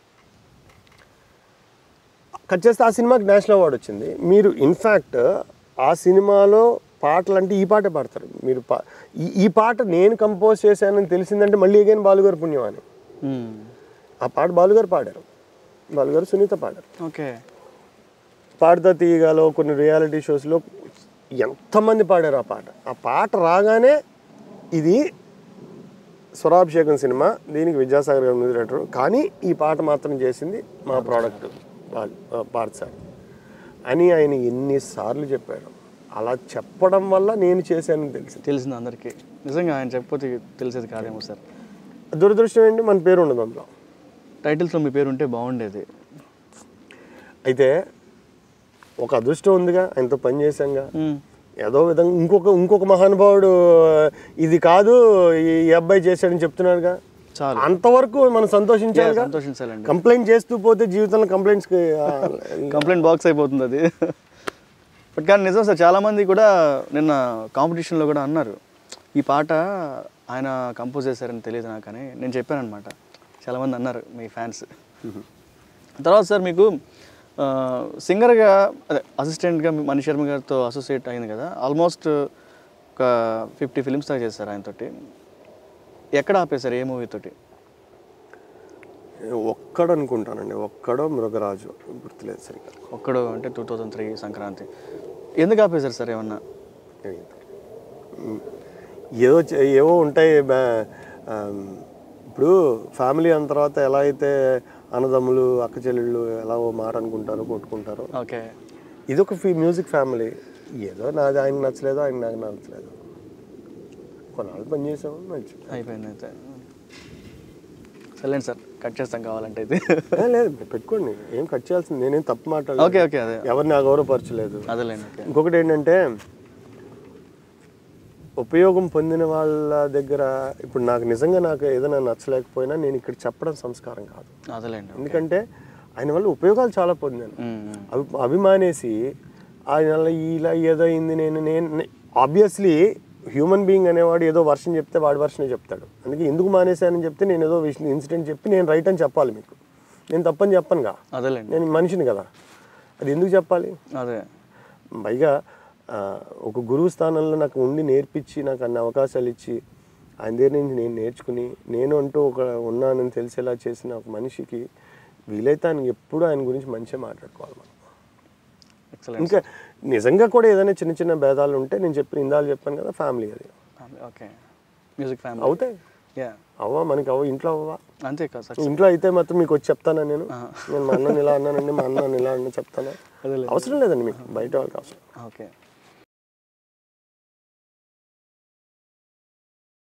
కట్ చేస్తే ఆ సినిమాకి నేషనల్ అవార్డు వచ్చింది మీరు ఇన్ఫ్యాక్ట్ ఆ సినిమాలో పాటలు అంటే ఈ పాటే పాడతారు మీరు పా ఈ ఈ పాట నేను కంపోజ్ చేశానని తెలిసిందంటే మళ్ళీ అగైన్ బాలుగారు పుణ్యం అని మ్మ్. ఆ పాట బాలుగారు పాడారు బాలుగారు సునీత పాడారు ఓకే పాడుతా తీయగాలో కొన్ని రియాలిటీ షోస్లో ఎంతమంది పాడారు ఆ పాట ఆ పాట రాగానే ఇది స్వరాభిషేకం సినిమా దీనికి విద్యాసాగర్ గారు మ్యూజిక్ డైరెక్టర్ కానీ ఈ పాట మాత్రం చేసింది మా ప్రోడక్ట్ పార్ట్ సార్ అని ఆయన ఎన్నిసార్లు చెప్పారు అలా చెప్పడం వల్ల నేను చేశానని తెలిసింది తెలిసింది అందరికీ నిజంగా ఆయన చెప్పకపోతే తెలిసేది కాదేమో సార్ దురదృష్టం ఏంటి మన పేరు ఉండదు అందులో టైటిల్స్లో మీ పేరు ఉంటే బాగుండేది అయితే ఒక అదృష్టం ఉందిగా ఆయనతో పని చేశాంగా మ్మ్. ఏదో విధంగా ఇంకొక ఇంకొక మహానుభావుడు ఇది కాదు ఈ ఈ అబ్బాయి చేశాడని చెప్తున్నాడుగా చాలు అంతవరకు మనం సంతోషించాలిగా సంతోషించాలండి కంప్లైంట్ చేస్తూ పోతే జీవితంలో కంప్లైంట్స్ కంప్లైంట్ బాక్స్ అయిపోతుంది అది బట్ కానీ నిజం సార్ చాలామంది కూడా నిన్న కాంపిటీషన్లో కూడా అన్నారు ఈ పాట ఆయన కంపోజ్ చేశారని తెలియదు నాకు అని నేను చెప్పాను అనమాట చాలామంది అన్నారు మీ ఫ్యాన్స్ తర్వాత సార్ మీకు సింగర్గా అదే అసిస్టెంట్గా మణి శర్మ గారితో అసోసియేట్ అయింది కదా ఆల్మోస్ట్ ఒక ఫిఫ్టీ ఫిలిమ్స్ దాకా చేశారు ఆయనతోటి ఎక్కడ ఆపేశారు ఏ మూవీ తోటి ఒక్కడు అనుకుంటానండి ఒక్కడో మృగరాజు గుర్తులేదు సరిగ్గా ఒక్కడు అంటే టూ థౌజండ్ త్రీ సంక్రాంతి ఎందుకు ఆపేశారు సార్ ఏమన్నా ఉమ్. ఏదో చే- ఏవో ఉంటాయి బా- ఆమ్, ఇప్పుడు ఫ్యామిలీ అన్న తర్వాత ఎలా అయితే అన్నదమ్ములు అక్క చెల్లెళ్ళు ఎలా ఓ మాట అనుకుంటారో కొట్టుకుంటారో ఓకే ఇది ఒక ఫీ మ్యూజిక్ ఫ్యామిలీ ఏదో నాది ఆయనకు నచ్చలేదు ఆయన నాకు నచ్చలేదు కొన్నాళ్ళు పని చేసాము మంచి అయిపోయింది అయితే సర్లేండి సార్ కట్ చేస్తాం కావాలంటే అయితే ఏ, లేదు మీరు పెట్టుకోండి ఏం కట్ చేయాల్సింది నేనేం తప్పు మాట్లాడలేదు ఓకే ఓకే అదే ఎవరిని అగౌరవపరచలేదు అదేలేండి ఓకే ఇంకొకటి ఏంటంటే ఉపయోగం పొందిన వాళ్ళ దగ్గర ఇప్పుడు నాకు నిజంగా నాకు ఏదైనా నచ్చలేకపోయినా నేను ఇక్కడ చెప్పడం సంస్కారం కాదు అదేలేండి ఎందుకంటే ఆయన వల్ల ఉపయోగాలు చాలా పొందాను ఉమ్, ఉమ్. అవి అభిమానేసి ఆయన వల్ల ఇలా ఏదో అయింది నేను నేను ఆబ్వియస్లీ హ్యూమన్ బీయింగ్ అనేవాడు ఏదో వర్షన్ చెప్తే వాడి వర్షనే చెప్తాడు అందుకే ఎందుకు మానేశానని చెప్తే నేను ఏదో ఇన్సిడెంట్ చెప్పి నేను రైట్ అని చెప్పాలి మీకు నేను తప్పని చెప్పనుగా అదేలేండి నేను మనిషిని కదా అది ఎందుకు చెప్పాలి అదే పైగా ఆ, ఒక గురువు స్థానంలో నాకు ఉండి నేర్పించి నాకు అన్ని అవకాశాలు ఇచ్చి ఆయన దగ్గర నుంచి నేను నేర్చుకుని నేను అంటూ ఒక ఉన్నానని తెలిసేలా చేసిన ఒక మనిషికి వీలైతే ఆయన ఎప్పుడు ఆయన గురించి మంచిగా మాట్లాడుకోవాలి మనం ఎక్సలెంట్ ఇంకా నిజంగా కూడా ఏదైనా చిన్న చిన్న భేదాలు ఉంటే నేను చెప్పిన ఇందాలు చెప్పాను కదా ఫ్యామిలీ అది ఓకే మ్యూజిక్ ఫ్యామిలీ అవుతాయి యా అవ్వా మనకి అవ్వ ఇంట్లో అవ్వా అంతే కదా సార్ ఇంట్లో అయితే మాత్రం మీకు వచ్చి చెప్తానా నేను నేను మా అన్నని ఇలా అన్నానండి మా అన్న ఇలా అన్న చెప్తానా అదేలే అవసరం లేదండి మీకు బయట వాళ్ళకి అవసరం ఓకే